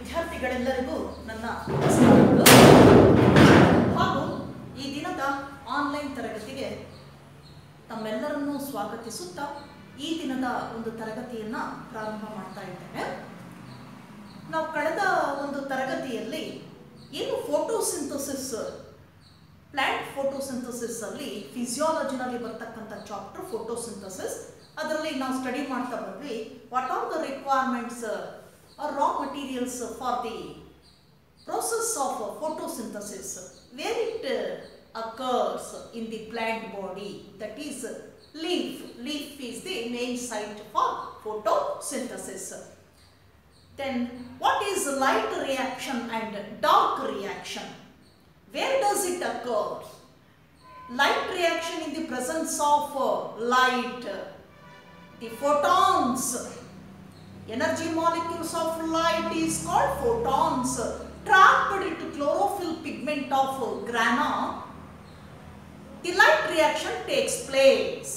ವಿದ್ಯಾರ್ಥಿಗಳೆಲ್ಲರಿಗೂ ನನ್ನ ನಮಸ್ಕಾರಗಳು ಹಾಗೂ ಈ ದಿನದ ಆನ್ಲೈನ್ ತರಗತಿಗೆ ತಮ್ಮೆಲ್ಲರನ್ನೂ ಸ್ವಾಗತಿಸುತ್ತಾ ಈ ದಿನದ ಒಂದು ತರಗತಿಯನ್ನು ಪ್ರಾರಂಭ ಮಾಡ್ತಾ ಇದ್ದೇನೆ ನಾವು ಕಳೆದ ಒಂದು ತರಗತಿಯಲ್ಲಿ ಏನು ಫೋಟೋಸಿಂಥಸಿಸ್ ಪ್ಲಾಂಟ್ ಫೋಟೋಸಿಂಥಸಿಸ್ ಅಲ್ಲಿ ಫಿಸಿಯಾಲಜಿನಲ್ಲಿ ಬರ್ತಕ್ಕಂಥ ಚಾಪ್ಟರ್ ಫೋಟೋಸಿಂಥಸಿಸ್ ಅದರಲ್ಲಿ ನಾವು ಸ್ಟಡಿ ಮಾಡ್ತಾ ಬಂದ್ವಿ what are the requirements raw materials for the process of uh, photosynthesis where it uh, occurs in the plant body that is uh, leaf leaf is the main site for photosynthesis then what is light reaction and dark reaction where does it occur light reaction in the presence of uh, light uh, the photons energy molecules of light is called photons trapped into chlorophyll pigment of grana the light reaction takes place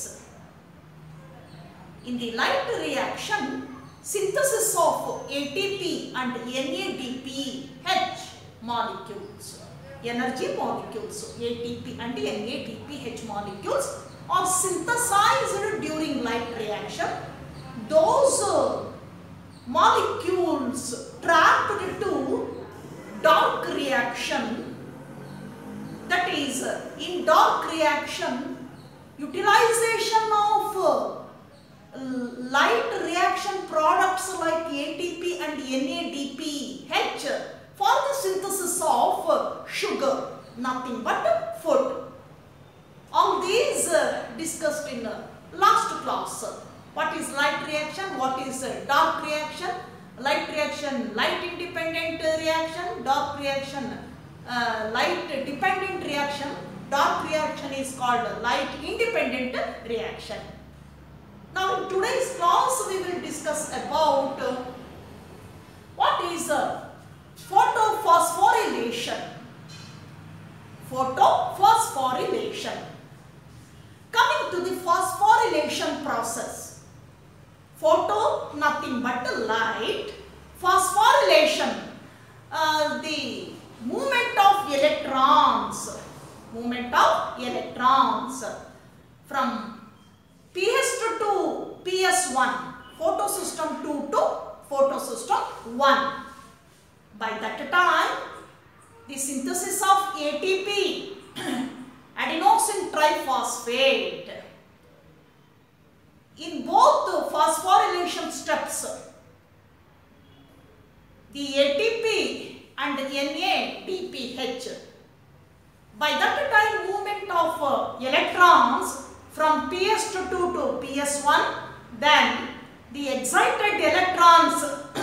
in the light reaction synthesis of ATP and NADPH molecules energy molecules ATP and NADPH molecules are synthesized during light reaction those uh, molecules trapped into dark reaction that is uh, in dark reaction utilization of uh, light reaction products like ATP and NADPH for the synthesis of uh, sugar nothing but food all these uh, discussed in uh, last class what is light reaction what is uh, dark reaction light reaction light independent uh, reaction dark reaction uh, light dependent reaction dark reaction is called light independent reaction now in today's class we will discuss about uh, what is uh, photophosphorylation photophosphorylation coming to the phosphorylation process photo nothing but light phosphorylation uh, the movement of electrons movement of electrons from ps2 to ps1 photosystem 2 to photosystem 1 by that time the synthesis of atp adenosine triphosphate in both phosphorylation steps, the ATP and NADPH, by that time movement of uh, electrons from PS2 to PS1, then the excited electrons,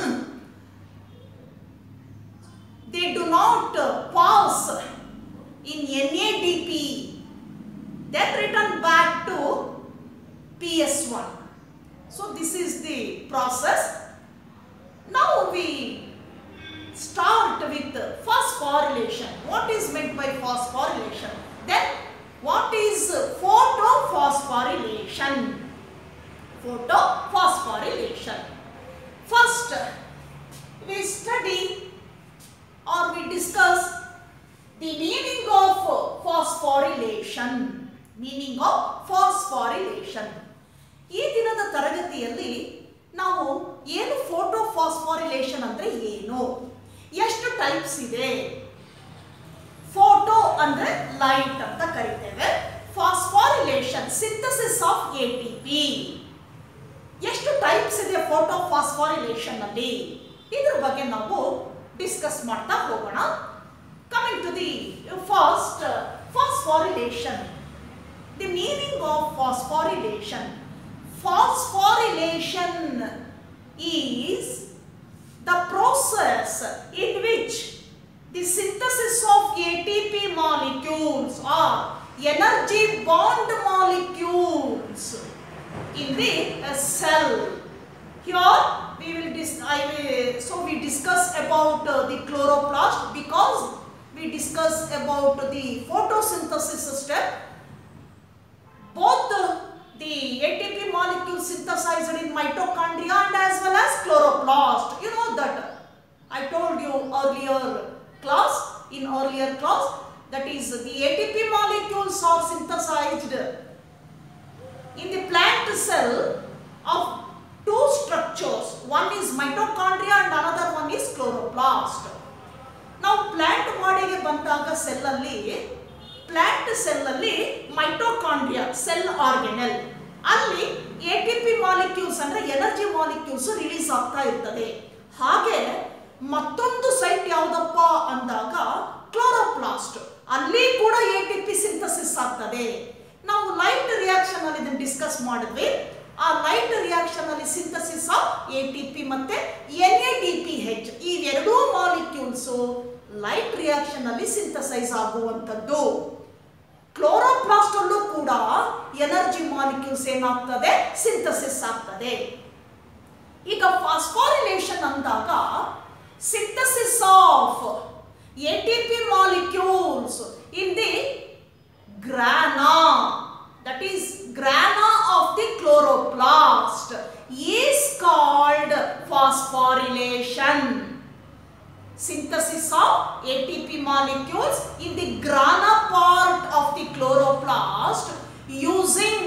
they do not uh, pass in NADP, then return back to PS1. So this is the process. Now we start with phosphorylation. What is meant by phosphorylation? Then what is photophosphorylation? Photophosphorylation. First, we study or we discuss the meaning of phosphorylation. Meaning of phosphorylation ಈ ದಿನದ ತರಗತಿಯಲ್ಲಿ ನಾವು ಏನು photo photophosphorylation ಅಂದ್ರೆ ಏನು ಎಷ್ಟು types ಇದೆ photo ಅಂದ್ರೆ ಲೈಟ್ ಅಂತ ಕರಿತೇವೆ phosphorylation synthesis of A T P ಎಷ್ಟು ಟೈಪ್ಸ್ ಇದೆ ಫೋಟೋ ಫಾಸ್ಫಾರಿಲೇಷನ್ ಅಲ್ಲಿ ಇದ್ರ ಬಗ್ಗೆ ನಾವು ಡಿಸ್ಕಸ್ ಮಾಡ್ತಾ ಹೋಗೋಣ coming to the first phosphorylation the meaning of phosphorylation phosphorylation is the process in which the synthesis of ATP molecules or energy bond molecules in the uh, cell here we will dis I will so we discuss about uh, the chloroplast because we discuss about the photosynthesis step both uh, the ATP molecule synthesized in mitochondria and as well as chloroplast. You know that I told you earlier class, in earlier class, that is the ATP molecules are synthesized in the plant cell of two structures. One is mitochondria and another one is chloroplast. ನಾವು plant ಬಾಡಿಗೆ ಬಂದಾಗ ಸೆಲ್ಲಲ್ಲಿ plant ಸೆಲ್ಲಲ್ಲಿ mitochondria cell organelle ಅಲ್ಲಿ A T P molecules ಅಂದ್ರೆ energy molecules release ಆಗ್ತಾ ಇರ್ತದೆ ಹಾಗೆ ಮತ್ತೊಂದು ಸೈಟ್ ಯಾವುದಪ್ಪ ಅಂದಾಗ ಕ್ಲೋರೋಪ್ಲಾಸ್ಟ್ ಅಲ್ಲಿ ಕೂಡ ಎ ಟಿ ಪಿ ಸಿಂಥಸಿಸ್ ಆಗ್ತದೆ ನಾವು ಲೈಟ್ ರಿಯಾಕ್ಷನ್ ಅಲ್ಲಿ ಇದನ್ನು ಡಿಸ್ಕಸ್ ಮಾಡಿದ್ವಿ ಆ ಲೈಟ್ ರಿಯಾಕ್ಷನ್ ಅಲ್ಲಿ synthesis of A T P ಮತ್ತೆ N A D P H ಇವೆರಡೂ ಮಾಲಿಕ್ಯೂಲ್ಸ್ ಲೈಟ್ ರಿಯಾಕ್ಷನ್ ಅಲ್ಲಿ ಸಿಂಥಸೈಸ್ ಆಗುವಂಥದ್ದು ಕ್ಲೋರೋಪ್ಲಾಸ್ಟ್ ಅಲ್ಲೂ ಕೂಡ ಎನರ್ಜಿ ಮಾಲಿಕ್ಯೂಲ್ಸ್ ಏನಾಗ್ತದೆ ಸಿಂಥಸಿಸ್ ಆಗ್ತದೆ ಈಗ ಫಾಸ್ಫಾರಿಲೇಷನ್ ಅಂದಾಗ synthesis of A T P molecules in the grana that is grana of the chloroplast is called phosphorylation synthesis of ATP molecules in the grana part of the chloroplast using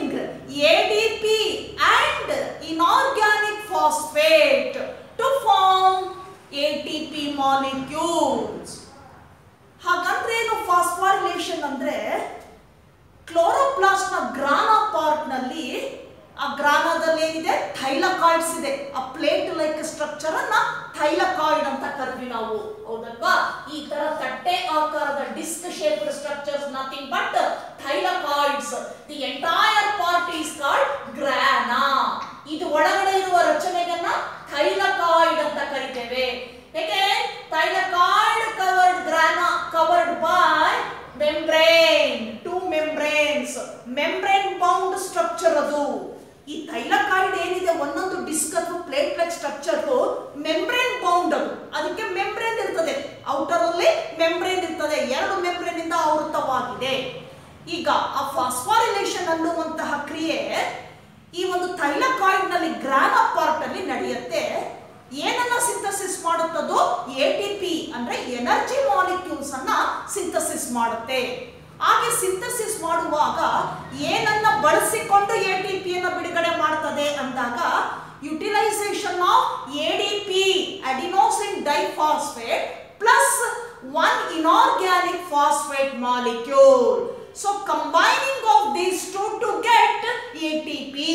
ADP and inorganic phosphate to form ATP molecules ಹಾಗಂದ್ರೆ ಏನು phosphorylation ಅಂದ್ರೆ chloroplast ನ ಗ್ರಾನ part ನಲ್ಲಿ ಆ ಗ್ರಾನದಲ್ಲಿ ಏನಿದೆ thylakoids ಇದೆ ಆ plate like structure ಅನ್ನ ಥೈಲಕಾಯ್ಡ್ ಅಂತ ಕರ್ವಿ ನಾವು ಹೌದಲ್ವಾ ಈ ತರ ತಟ್ಟೆ ಆಕಾರದ disc shaped structures nothing but thylakoids the entire part is called grana ಇದು ಒಳಗಡೆ ಇರುವ ರಚನೆಗನ್ನ ಥೈಲಕಾಯ್ಡ್ ಅಂತ ಕರಿತೇವೆ ಯಾಕೆ thylakoid covered grana covered by membrane two membranes membrane bound structure ಅದು ಈ ತೈಲಕಾಯ್ಡ್ ಏನಿದೆ ಒಂದೊಂದು ಡಿಸ್ಕ್ ಅಥವಾ plate like structure membrane bound ಅದು ಅದಕ್ಕೆ ಮೆಂಬ್ರೇನ್ ಇರ್ತದೆ ಔಟರ್ ಅಲ್ಲಿ ಮೆಂಬ್ರೇನ್ ಇರ್ತದೆ ಎರಡು ಮೆಂಬ್ರೇನ್ ಇಂದ ಆವೃತವಾಗಿದೆ ಈಗ ಆ ಫಾಸ್ಫಾರಿಲೇಷನ್ ಅನ್ನುವಂತಹ ಕ್ರಿಯೆ ಈ ಒಂದು ತೈಲಕಾಯ್ಡ್ ನಲ್ಲಿ ಗ್ರಾನ ಪಾರ್ಟ್ ಅಲ್ಲಿ ನಡೆಯುತ್ತೆ ಏನನ್ನ ಸಿಂಥಸಿಸ್ ಮಾಡುತ್ತದೋ ಎ ಟಿ ಪಿ ಅಂದ್ರೆ ಎನರ್ಜಿ ಮಾಲಿಕ್ಯೂಲ್ಸ್ ಅನ್ನ ಸಿಂಥಸಿಸ್ ಮಾಡುತ್ತೆ ಹಾಗೆ ಸಿಂಥಸಿಸ್ ಮಾಡುವಾಗ ಏನನ್ನ ಬಳಸಿಕೊಂಡು ಎ ಟಿ ಪಿ ಅನ್ನ ಬಿಡುಗಡೆ ಮಾಡ್ತದೆ ಅಂದಾಗ utilisation of A D P adenosine diphosphate plus one inorganic phosphate molecule so combining of these two to get A T P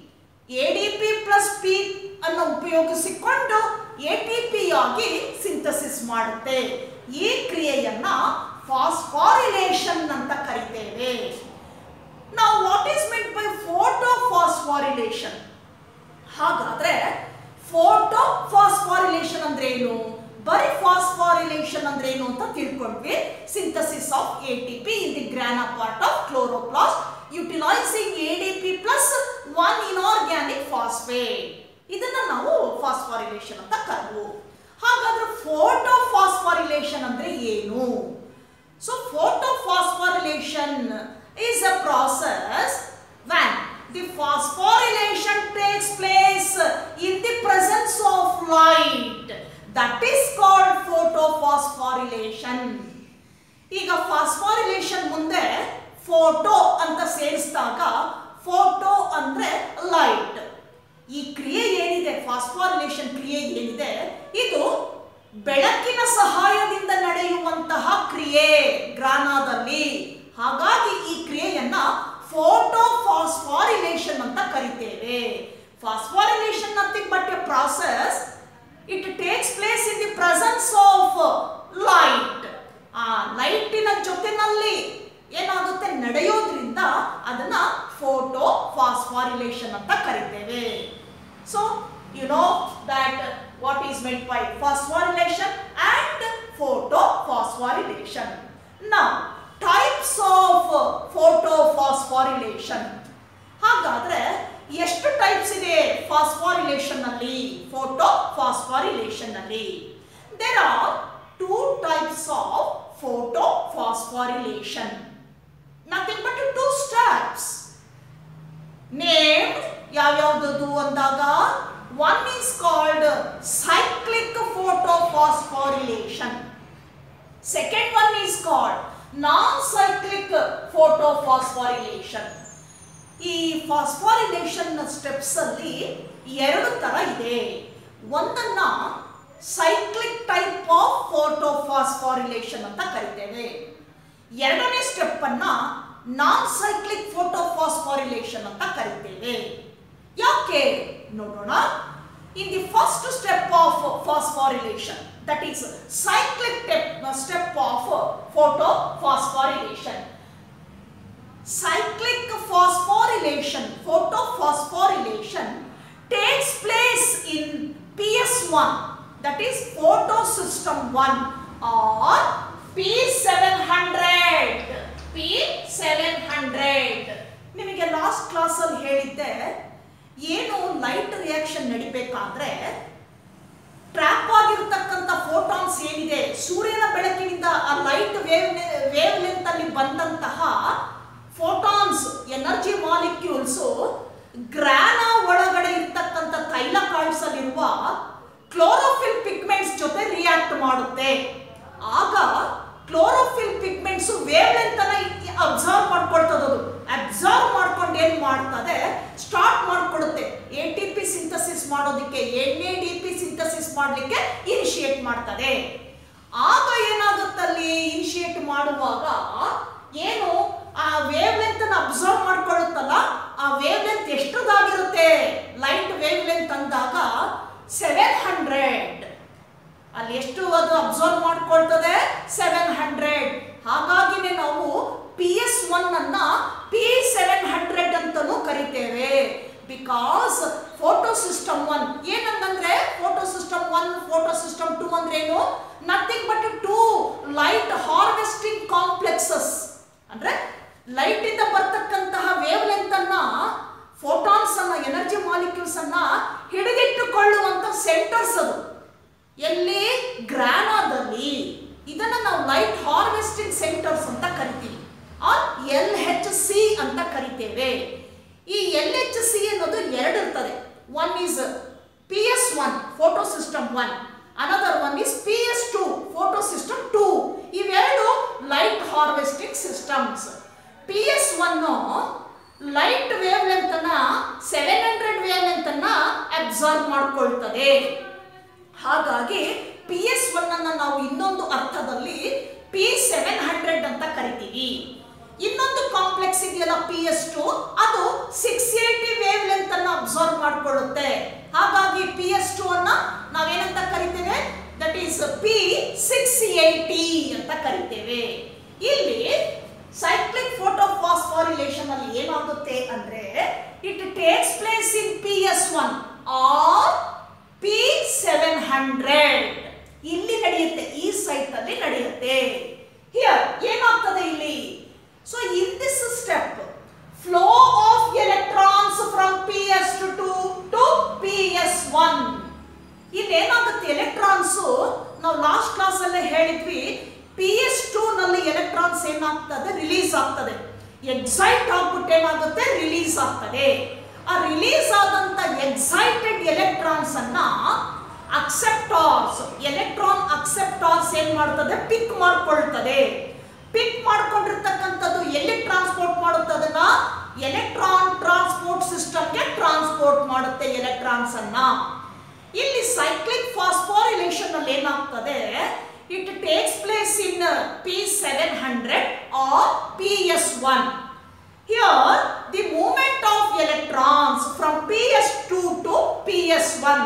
ADP plus P ಅನ್ನು ಉಪಯೋಗಿಸಿಕೊಂಡು ಎ ಟಿ ಪಿ ಆಗಿ synthesis ಮಾಡುತ್ತೆ ಈ ಕ್ರಿಯೆಯನ್ನ ಫಾಸ್ಫಾರಿಲೇಷನ್ ಅಂತ ಕರಿತೇವೆ ನಾವು what is meant by photophosphorylation ಹಾಗಾದ್ರೆ ಫೋಟೋ ಫಾಸ್ಫಾರಿಲೇಷನ್ ಅಂದ್ರೆ ಏನು ಬರೀ ಫಾಸ್ಫಾರಿಲೇಷನ್ ಅಂದ್ರೆ ಏನು ಅಂತ ತಿಳ್ಕೊಂಡ್ವಿ synthesis of A T P in the grana part of chloroplast utilising A D P plus one inorganic phosphate ಇದನ್ನ ನಾವು ಫಾಸ್ಫಾರಿಲೇಷನ್ ಅಂತ ಕರೆವು ಹಾಗಾದ್ರೆ ಫೋಟೋ ಫಾಸ್ಫಾರಿಲೇಷನ್ ಅಂದ್ರೆ ಏನು so photophosphorylation is a process when the phosphorylation takes place in the presence of light that is called photophosphorylation ಈಗ phosphorylation ಮುಂದೆ photo ಅಂತ ಸೇರಿಸಿದಾಗ ಫೋಟೋ ಅಂದ್ರೆ ಲೈಟ್ ಈ ಕ್ರಿಯೆ ಏನಿದೆ ಫಾಸ್ಫಾರಿಲೇಷನ್ ಕ್ರಿಯೆ ಏನಿದೆ ಇದು ಬೆಳಕಿನ ಸಹಾಯದಿಂದ ನಡೆಯುವಂತಹ ಕ್ರಿಯೆ ಗ್ರಾನಾದಲ್ಲಿ ಹಾಗಾಗಿ ಈ ಕ್ರಿಯೆಯನ್ನ ಫೋಟೋ ಫಾಸ್ಫಾರಿಲೇಷನ್ ಅಂತ ಕರಿತೇವೆ phosphorylation nothing but a process it takes place in the presence of light ಆ ಲೈಟಿನ ಜೊತೆನಲ್ಲಿ ಏನಾಗುತ್ತೆ ನಡೆಯೋದ್ರಿಂದ ಅದನ್ನ ಫೋಟೋ ಫಾಸ್ಫಾರಿಲೇಷನ್ ಅಂತ ಕರಿತೇವೆ so you know that what is meant by phosphorylation and photophosphorylation ನಾ ಟೈಪ್ಸ್ ಆಫ್ ಫೋಟೋ ಫಾಸ್ಫಾರಿಲೇಷನ್ ಹಾಗಾದ್ರೆ ಎಷ್ಟು ಟೈಪ್ಸ್ ಇದೆ ಫಾಸ್ಫಾರಿಲೇಷನ್ ನಲ್ಲಿ ಫೋಟೋ ಫಾಸ್ಫಾರಿಲೇಷನ್ ನಲ್ಲಿ there are two types of photophosphorylation nothing but two steps name ಯಾವ್ಯಾವ್ದದು ಅಂದಾಗ One is called cyclic photophosphorylation. Second one is called non-cyclic photophosphorylation. ಈ phosphorylation steps ಅಲ್ಲಿ ಎರಡು ತರ ಇದೆ ಒಂದನ್ನ ಸೈಕ್ಲಿಕ್ ಟೈಪ್ ಆಫ್ ಫೋಟೋಫಾಸ್ಫಾರಿಲೇಷನ್ ಅಂತ ಕರಿತೇವೆ ಎರಡನೇ ಸ್ಟೆಪ್ ಅನ್ನ ನಾನ್ ಸೈಕ್ಲಿಕ್ ಫೋಟೋಫಾಸ್ಫಾರಿಲೇಷನ್ ಅಂತ ಕರಿತೇವೆ ಯಾಕೆ ನೋಡೋಣ in the first step of phosphorylation that is cyclic step of photophosphorylation cyclic phosphorylation, photophosphorylation takes place in PS1 that is photosystem 1 or P700 P700 ನಿಮಗೆ last ಕ್ಲಾಸಲ್ಲಿ ಹೇಳಿದ್ದೆ ಏನು ಲೈಟ್ ರಿಯಾಕ್ಷನ್ ನಡಿಬೇಕಾದ್ರೆ ಟ್ರ್ಯಾಪ್ ಆಗಿರ್ತಕ್ಕಂಥ ಫೋಟಾನ್ಸ್ ಏನಿದೆ ಸೂರ್ಯನ ಬೆಳಕಿನಿಂದ ಆ ಲೈಟ್ ವೇವ್ ವೇವ್ ಲೆಂತ್ ಅಲ್ಲಿ ಬಂದಂತಹ ಫೋಟಾನ್ಸ್ ಎನರ್ಜಿ ಮಾಲಿಕ್ಯೂಲ್ಸ್ ಗ್ರಾನ ಒಳಗಡೆ ಇರ್ತಕ್ಕಂಥ ಥೈಲಕಾಯ್ಡ್ಸ್ ಅಲ್ಲಿರುವ ಕ್ಲೋರೋಫಿಲ್ ಪಿಗ್ಮೆಂಟ್ಸ್ ಜೊತೆ ರಿಯಾಕ್ಟ್ ಮಾಡುತ್ತೆ ಆಗ ಕ್ಲೋರೋಫಿಲ್ ಪಿಗ್ಮೆಂಟ್ಸ್ ವೇವ್ ಲೆಂತ್ ಅನ್ನ ಅಬ್ಸರ್ವ್ ಮಾಡ್ಕೊಳ್ತದದು ಅಬ್ಸರ್ವ್ ಮಾಡ್ಕೊಂಡು ಏನ್ ಮಾಡ್ತದೆ start ಮಾಡ್ಕೊಡುತ್ತೆ A T P synthesis ಮಾಡೋದಕ್ಕೆ N A D P synthesis ಮಾಡಲಿಕ್ಕೆ ಇನಿಷಿಯೇಟ್ ಮಾಡ್ತದೆ ಆಗ ಏನಾಗುತ್ತಲ್ಲಿ ಇನಿಷಿಯೇಟ್ ಮಾಡುವಾಗ ಏನು ಆ ವೇವ್ ಲೆಂತ್ ಅನ್ನ ಅಬ್ಸರ್ವ್ ಮಾಡ್ಕೊಳ್ಳುತ್ತಲ್ಲ ಆ wave length ಎಷ್ಟದಾಗಿರುತ್ತೆ light wave length ಅಂದಾಗ ಸೆವೆನ್ ಹಂಡ್ರೆಡ್ ಅಲ್ಲಿ ಎಷ್ಟು ಅದು ಅಬ್ಸರ್ವ್ ಮಾಡ್ಕೊಳ್ತದೆ ಸೆವೆನ್ ಹಂಡ್ರೆಡ್ ಹಾಗಾಗಿನೇ ನಾವು ಪಿ ಎಸ್ ಒನ್ ಅನ್ನ ಪಿ ಸೆವೆನ್ ಹಂಡ್ರೆಡ್ ಅಂತಲೂ ಕರಿತೇವೆ ಬಿಕಾಸ್ ಫೋಟೋ ಸಿಸ್ಟಮ್ ಒನ್ ಏನಂದ್ರೆ photo system one photo system two ಅಂದ್ರೆ ಏನು nothing but two light harvesting complexes ಅಂದ್ರೆ ಲೈಟ್ ಇಂದ ಬರ್ತಕ್ಕಂತಹ ವೇವ್ ಲೆಂತ್ ಅನ್ನ ಫೋಟಾನ್ಸ್ ಅನ್ನ ಎನರ್ಜಿ ಮಾಲಿಕ್ಯೂಲ್ಸ್ ಅನ್ನ ಹಿಡಿದಿಟ್ಟುಕೊಳ್ಳುವಂತ ಸೆಂಟರ್ಸ್ ಅದು ಎಲ್ಲಿ ಗ್ರಾನಾದಲ್ಲಿ ಇದನ್ನ ನಾವು ಲೈಟ್ ಹಾರ್ವೆಸ್ಟಿಂಗ್ ಸೆಂಟರ್ಸ್ ಅಂತ ಕರಿತೀವಿ ಆರ್ ಎಲ್ ಹೆಚ್ ಸಿ ಅಂತ ಕರಿತೇವೆ ಈ ಎಲ್ ಎಚ್ ಸಿ ಅನ್ನೋದು ಎರಡು ಇರ್ತದೆ one is P S one photo system one another one is P S two photo system two ಇವೆರಡು light harvesting systems P S one light wavelength ಅನ್ನ seven hundred wavelength ಅನ್ನ absorb ಮಾಡ್ಕೊಳ್ತದೆ ಹಾಗಾಗಿ P S one ಅನ್ನ ನಾವು ಇನ್ನೊಂದು ಅರ್ಥದಲ್ಲಿ P seven hundred ಅಂತ ಕರಿತೀವಿ ಇನ್ನೊಂದು ಕಾಂಪ್ಲೆಕ್ಸ್ ಇದೆಯಲ್ಲ ಪಿ ಎಸ್ ಟು ಅದು ಸಿಕ್ಸ್ ಏಟಿ ವೇವ್ ಲೆಂತ್ ಅನ್ನ ಅಬ್ಸರ್ವ್ ಮಾಡ್ಕೊಳ್ಳುತ್ತೆ ಹಾಗಾಗಿ ಪಿ ಎಸ್ ಟು ಅನ್ನ ನಾವೇನಂತ ಕರಿತೇವೆ that is P six eighty ಅಂತ ಕರಿತೇವೆ ಇಲ್ಲಿ ಸೈಕ್ಲಿಕ್ ಫೋಟೋಫಾಸ್ಫಾರಿಲೇಷನ್ ಅಲ್ಲಿ ಏನಾಗುತ್ತೆ ಅಂದ್ರೆ it takes place in P S one or P seven hundred ಇಲ್ಲಿ ನಡೆಯುತ್ತೆ ಈ ಸೈಟ್ ಅಲ್ಲಿ ನಡೆಯುತ್ತೆ ಹಿಯರ್ ಏನಾಗ್ತದೆ ಇಲ್ಲಿ so in this step flow of electrons from P S two to to P S one ಇಲ್ಲಿ ಏನಾಗುತ್ತೆ ಎಲೆಕ್ಟ್ರಾನ್ಸ್ ನಾವು ಲಾಸ್ಟ್ ಕ್ಲಾಸ್ ಅಲ್ಲೇ ಹೇಳಿದ್ವಿ ಪಿ ಎಸ್ ಟೂ ನಲ್ಲಿ ಎಲೆಕ್ಟ್ರಾನ್ಸ್ ಏನಾಗ್ತದೆ ರಿಲೀಸ್ ಆಗ್ತದೆ ಎಕ್ಸೈಟ್ ಆಗ್ಬಿಟ್ಟು ಏನಾಗುತ್ತೆ ರಿಲೀಸ್ ಆಗ್ತದೆ ಆ ರಿಲೀಸ್ ಆದಂತ ಎಕ್ಸೈಟೆಡ್ ಎಲೆಕ್ಟ್ರಾನ್ಸ್ ಅನ್ನ ಅಕ್ಸೆಪ್ಟಾರ್ಸ್ ಎಲೆಕ್ಟ್ರಾನ್ ಅಕ್ಸೆಪ್ಟಾರ್ಸ್ ಏನ್ ಮಾಡ್ತದೆ ಪಿಕ್ ಮಾಡ್ಕೊಳ್ತದೆ ಪಿಕ್ ಮಾಡ್ಕೊಂಡಿರ್ತಕ್ಕಂಥದ್ದು ಎಲ್ಲಿ ಟ್ರಾನ್ಸ್ಪೋರ್ಟ್ ಮಾಡುತ್ತೆ ಅದನ್ನ ಎಲೆಕ್ಟ್ರಾನ್ ಟ್ರಾನ್ಸ್ಪೋರ್ಟ್ ಸಿಸ್ಟಮ್ಗೆ ಟ್ರಾನ್ಸ್ಪೋರ್ಟ್ ಮಾಡುತ್ತೆ ಎಲೆಕ್ಟ್ರಾನ್ಸ್ ಅನ್ನ ಇಲ್ಲಿ ಸೈಕ್ಲಿಕ್ ಫಾಸ್ಫಾರಿಲೇಷನ್ ಅಲ್ಲಿ ಏನಾಗ್ತದೆ it takes place in P seven hundred or P S one Here, the movement of electrons from PS2 to PS1.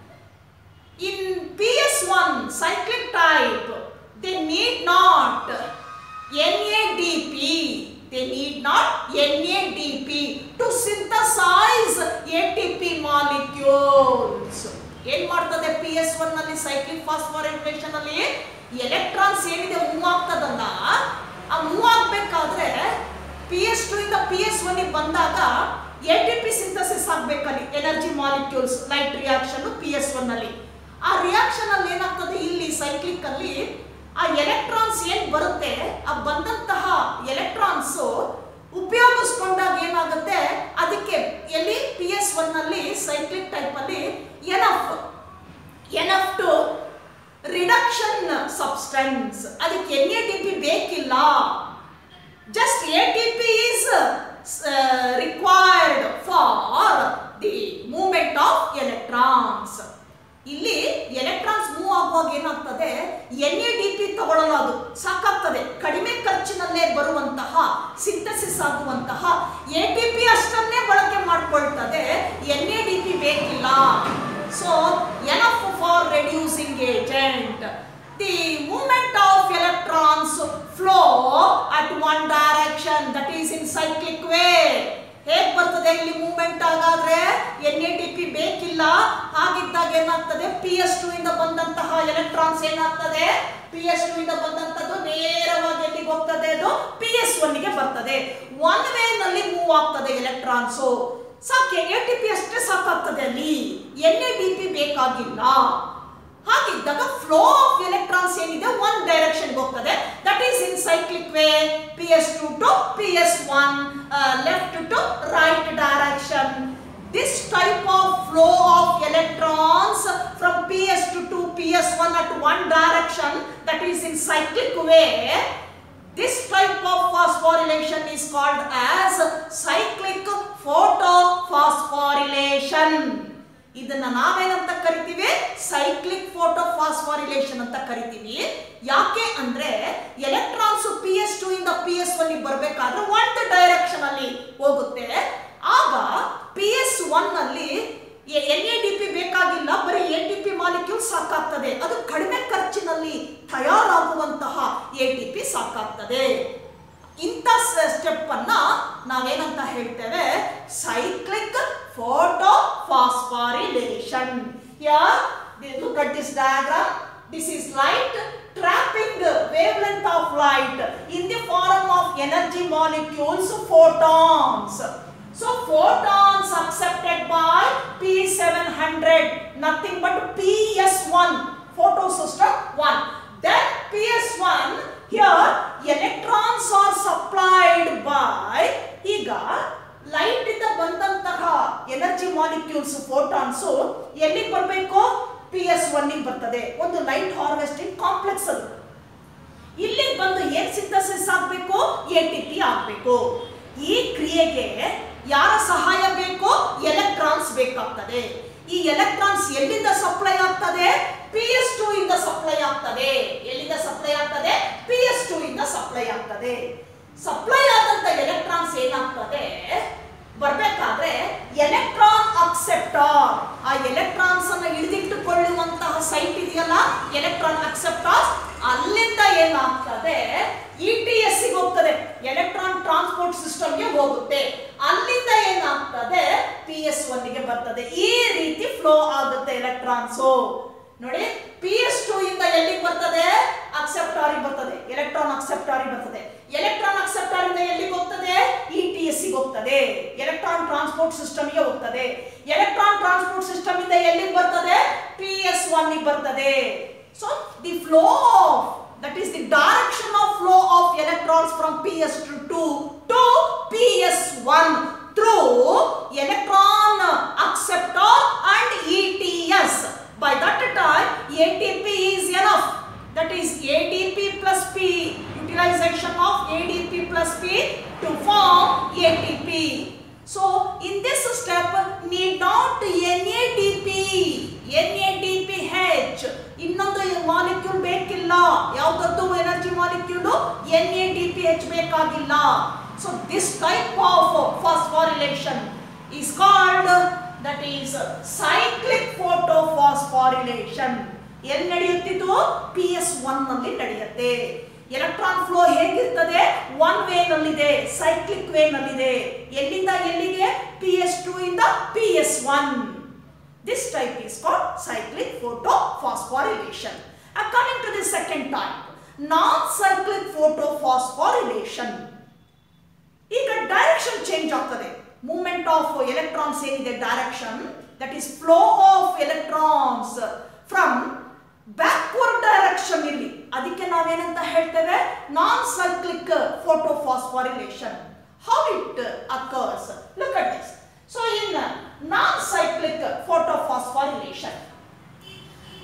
In PS1 cyclic type, they need not NADP. They need not NADP to synthesize ATP molecules. ಏನ್ ಮಾಡ್ತದೆ P S one ನಲ್ಲಿ cyclic phosphorylation ಅಲ್ಲಿ electrons ಏನಿದೆ move ಆಗ್ತದಲ್ಲ ಆ move ಆಗ್ಬೇಕಾದ್ರೆ P S two ಇಂದ P S one ಬಂದಾಗ ಎ ಟಿ ಪಿ ಸಿಂಥಸಿಸ್ ಆಗ್ಬೇಕಲ್ಲಿ energy molecules light reaction P S one ಅಲ್ಲಿ ಆ ರಿಯಾಕ್ಷನ್ ಅಲ್ಲಿ ಏನಾಗ್ತದೆ ಇಲ್ಲಿ ಸೈಕ್ಲಿಕ್ ಅಲ್ಲಿ ಆ ಎಲೆಕ್ಟ್ರಾನ್ಸ್ ಏನ್ ಬರುತ್ತೆ ಆ ಬಂದಂತಹ ಎಲೆಕ್ಟ್ರಾನ್ಸ್ ಉಪಯೋಗಿಸ್ಕೊಂಡಾಗ ಏನಾಗುತ್ತೆ ಅದಕ್ಕೆ ಎಲ್ಲಿ ಪಿ ಎಸ್ ಒನ್ ನಲ್ಲಿ ಸೈಕ್ಲಿಕ್ ಟೈಪ್ ಅಲ್ಲಿ enough enough to reduction substance ಅದಕ್ಕೆ ಎನ್ ಎ ಟಿ ಪಿ ಬೇಕಿಲ್ಲ just ATP is uh, required for the movement of electrons. ಇಲ್ಲಿ ಎಲೆಕ್ಟ್ರಾನ್ಸ್ ಮೂವ್ ಆಗುವಾಗ ಏನಾಗ್ತದೆ ಎನ್ ಎ ಡಿ ಪಿ ತಗೊಳ್ಳಲ್ಲ ಅದು ಸಾಕಾಗ್ತದೆ ಕಡಿಮೆ ಖರ್ಚಿನಲ್ಲೇ ಬರುವಂತಹ ಸಿಂಥಸಿಸ್ ಆಗುವಂತಹ ಎ ಟಿ ಪಿ ಅಷ್ಟನ್ನೇ ಬಳಕೆ ಮಾಡ್ಕೊಳ್ತದೆ ಎನ್ ಎ ಡಿ ಪಿ ಬೇಕಿಲ್ಲ so enough for reducing agent the movement of electrons flow at one direction that is in cyclic way ಹೇಗ್ ಬರ್ತದೆ ಇಲ್ಲಿ ಮೂವ್ಮೆಂಟ್ ಆಗಾದ್ರೆ ಎನ್ ಎ ಟಿ ಪಿ ಬೇಕಿಲ್ಲ ಹಾಗಿದ್ದಾಗ ಏನಾಗ್ತದೆ ಪಿ ಎಸ್ ಟು ಇಂದ ಬಂದಂತಹ ಎಲೆಕ್ಟ್ರಾನ್ಸ್ ಏನಾಗ್ತದೆ ಪಿ ಎಸ್ ಟು ಇಂದ ಬಂದಂತದ್ದು ನೇರವಾಗಿ ಎಲ್ಲಿಗೆ ಹೋಗ್ತದೆ ಅದು ಪಿ ಎಸ್ ಒನ್ ಗೆ ಬರ್ತದೆ ಒನ್ ವೇ ನಲ್ಲಿ ಮೂವ್ ಆಗ್ತದೆ ಎಲೆಕ್ಟ್ರಾನ್ಸು ಸಾಕೆ ಎ ಟಿ ಪಿ ಅಷ್ಟೇ ಸಾಕಾಗ್ತದೆ ಅಲ್ಲಿ ಎನ್ ಎ ಡಿ ಪಿ ಬೇಕಾಗಿಲ್ಲ ಹಾಗಿದ್ದಾಗ ಫ್ಲೋ ಆಫ್ ಎಲೆಕ್ಟ್ರಾನ್ಸ್ ಏನಿದೆ ಒನ್ ಡೈರೆಕ್ಷನ್ ಹೋಗ್ತದೆ that is in cyclic way P S two to P S one left to right direction this type of flow of electrons from P S two to P S one at one direction that is in cyclic way This type of phosphorylation is called as cyclic photophosphorylation. ಇದನ್ನ ನಾವೇನಂತ ಕರಿತೀವಿ cyclic photophosphorylation ಅಂತ ಕರಿತೀವಿ ಯಾಕೆ ಅಂದ್ರೆ electrons P S two ಇಂದ P S one ಬರಬೇಕಾದ್ರೆ ಒಂದು ಡೈರೆಕ್ಷನ್ ಅಲ್ಲಿ ಹೋಗುತ್ತೆ ಆಗ ಪಿ ಎಸ್ ಒನ್ ಅಲ್ಲಿ ಎನ್ ಎ ಡಿ ಪಿ ಬೇಕಾಗಿಲ್ಲ ಬರೀ ಎ ಟಿ ಪಿ ಮಾಲಿಕ್ಯೂಲ್ ಸಾಕಾಗ್ತದೆ ಅದು ಕಡಿಮೆ ಖರ್ಚಿನಲ್ಲಿ ತಯಾರಾಗುವಂತಹ ಎ ಟಿ ಪಿ ಸಾಕಾಗ್ತದೆ ಇಂಥ ಸ್ಟೆಪ್ ಅನ್ನ ನಾವೇನಂತ ಹೇಳ್ತೇವೆ cyclic photo phosphorylation look at this diagram this is light trapping wavelength of light in the form of energy molecules photons so photons accepted by p700 nothing but ps1 photo system 1 then ps1 here electrons are supplied by ಈಗ light ಇಂದ ಬಂದಂತಹ energy molecules photons ಎಲ್ಲಿಗೆ ಬರಬೇಕು P S one ಬರ್ತದೆ ಒಂದು light harvesting complex ಅದು ಇಲ್ಲಿಗೆ ಬಂದು ಏನ್ ಸಿಂಥಸಿಸ್ ಆಗಬೇಕು ಎ ಟಿ ಪಿ ಆಗಬೇಕು ಈ ಕ್ರಿಯೆಗೆ ಯಾರ ಸಹಾಯ ಬೇಕು ಎಲೆಕ್ಟ್ರಾನ್ಸ್ ಬೇಕಾಗ್ತದೆ ಈ ಎಲೆಕ್ಟ್ರಾನ್ಸ್ ಎಲ್ಲಿಂದ ಸಪ್ಲೈ ಆಗ್ತದೆ ಪಿ ಎಸ್ ಟು ಇಂದ ಸಪ್ಲೈ ಆಗ್ತದೆ ಎಲ್ಲಿಂದ ಸಪ್ಲೈ ಆಗ್ತದೆ ಪಿ ಎಸ್ ಟು ಇಂದ ಸಪ್ಲೈ ಆಗ್ತದೆ ಸಪ್ಲೈ ಆದಂತ ಎಲೆಕ್ಟ್ರಾನ್ಸ್ ಏನಾಗ್ತದೆ ಬರ್ಬೇಕಾದ್ರೆ ಎಲೆಕ್ಟ್ರಾನ್ ಅಕ್ಸೆಪ್ಟಾರ್ ಆ ಎಲೆಕ್ಟ್ರಾನ್ಸ್ ಅನ್ನ ಹಿಡಿದಿಟ್ಟುಕೊಳ್ಳುವಂತಹ ಸೈಟ್ ಇದೆಯಲ್ಲ ಎಲೆಕ್ಟ್ರಾನ್ ಅಕ್ಸೆಪ್ಟಾರ್ಸ್ ಅಲ್ಲಿಂದ ಏನಾಗ್ತದೆ ಇ ಟಿ ಎಸ್ ಹೋಗ್ತದೆ ಎಲೆಕ್ಟ್ರಾನ್ ಟ್ರಾನ್ಸ್ಪೋರ್ಟ್ ಸಿಸ್ಟಮ್ಗೆ ಹೋಗುತ್ತೆ ಅಲ್ಲಿಂದ ಏನಾಗ್ತದೆ ಪಿ ಎಸ್ ಒನ್ ಗೆ ಬರ್ತದೆ ಈ ರೀತಿ ಫ್ಲೋ ಆಗುತ್ತೆ ಎಲೆಕ್ಟ್ರಾನ್ಸು ನೋಡಿ ಪಿ ಎಸ್ ಟು ಇಂದ ಎಲ್ಲಿಗೆ ಬರ್ತದೆ ಅಕ್ಸೆಪ್ಟಾರಿ ಬರ್ತದೆ ಎಲೆಕ್ಟ್ರಾನ್ ಅಕ್ಸೆಪ್ಟಾರಿ ಬರ್ತದೆ ಎಲೆಕ್ಟ್ರಾನ್ ಅಕ್ಸೆಪ್ಟಾರ್ ಇಂದ ಎಲ್ಲಿಗೆ ಹೋಗ್ತದೆ ಇ ಟಿ ಎಸ್ ಹೋಗ್ತದೆ ಎಲೆಕ್ಟ್ರಾನ್ ಟ್ರಾನ್ಸ್ಪೋರ್ಟ್ ಸಿಸ್ಟಮ್ ಗೆ ಹೋಗ್ತದೆ ಎಲೆಕ್ಟ್ರಾನ್ ಟ್ರಾನ್ಸ್ಪೋರ್ಟ್ ಸಿಸ್ಟಮ್ ಇಂದ ಎಲ್ಲಿಗೆ ಬರ್ತದೆ ಪಿ ಎಸ್ ಒನ್ ಬರ್ತದೆ so the flow of that is the direction of flow of electrons from ps2 to ps1 through electron acceptor and ets by that time atp is enough that is adp plus p utilization of adp plus p to form atp so in this step need not NADP NADPH ಇನ್ನೊಂದು molecule ಬೇಕಿಲ್ಲ ಯಾವ್ದದ್ದು energy molecule N A D P H ಬೇಕಾಗಿಲ್ಲ so this type of phosphorylation is called that is cyclic photo phosphorylation ಎಲ್ಲಿ ನಡೆಯುತ್ತಿದ್ದು P S one ನಲ್ಲಿ ನಡೆಯುತ್ತೆ electron flow ಹೇಗಿರ್ತದೆ one way ನಲ್ಲಿದೆ ಸೈಕ್ಲಿಕ್ ವೇ ನಲ್ಲಿದೆ ಎಲ್ಲಿಂದ ಎಲ್ಲಿಗೆ ಪಿ ಎಸ್ ಟು ಇಂದ P S one This type is called cyclic photophosphorylation. Uh, coming to the second type, non-cyclic photophosphorylation. ಈಗ ಡೈರೆಕ್ಷನ್ ಚೇಂಜ್ ಆಗ್ತದೆ ಮೂವ್ಮೆಂಟ್ ಆಫ್ ಎಲೆಕ್ಟ್ರಾನ್ಸ್ ಏನಿದೆ direction that is flow of electrons from backward direction ಇಲ್ಲಿ ಅದಕ್ಕೆ ನಾವೇನಂತ ಹೇಳ್ತೇವೆ non cyclic photophosphorylation how it occurs look at this so in non-cyclic photophosphorylation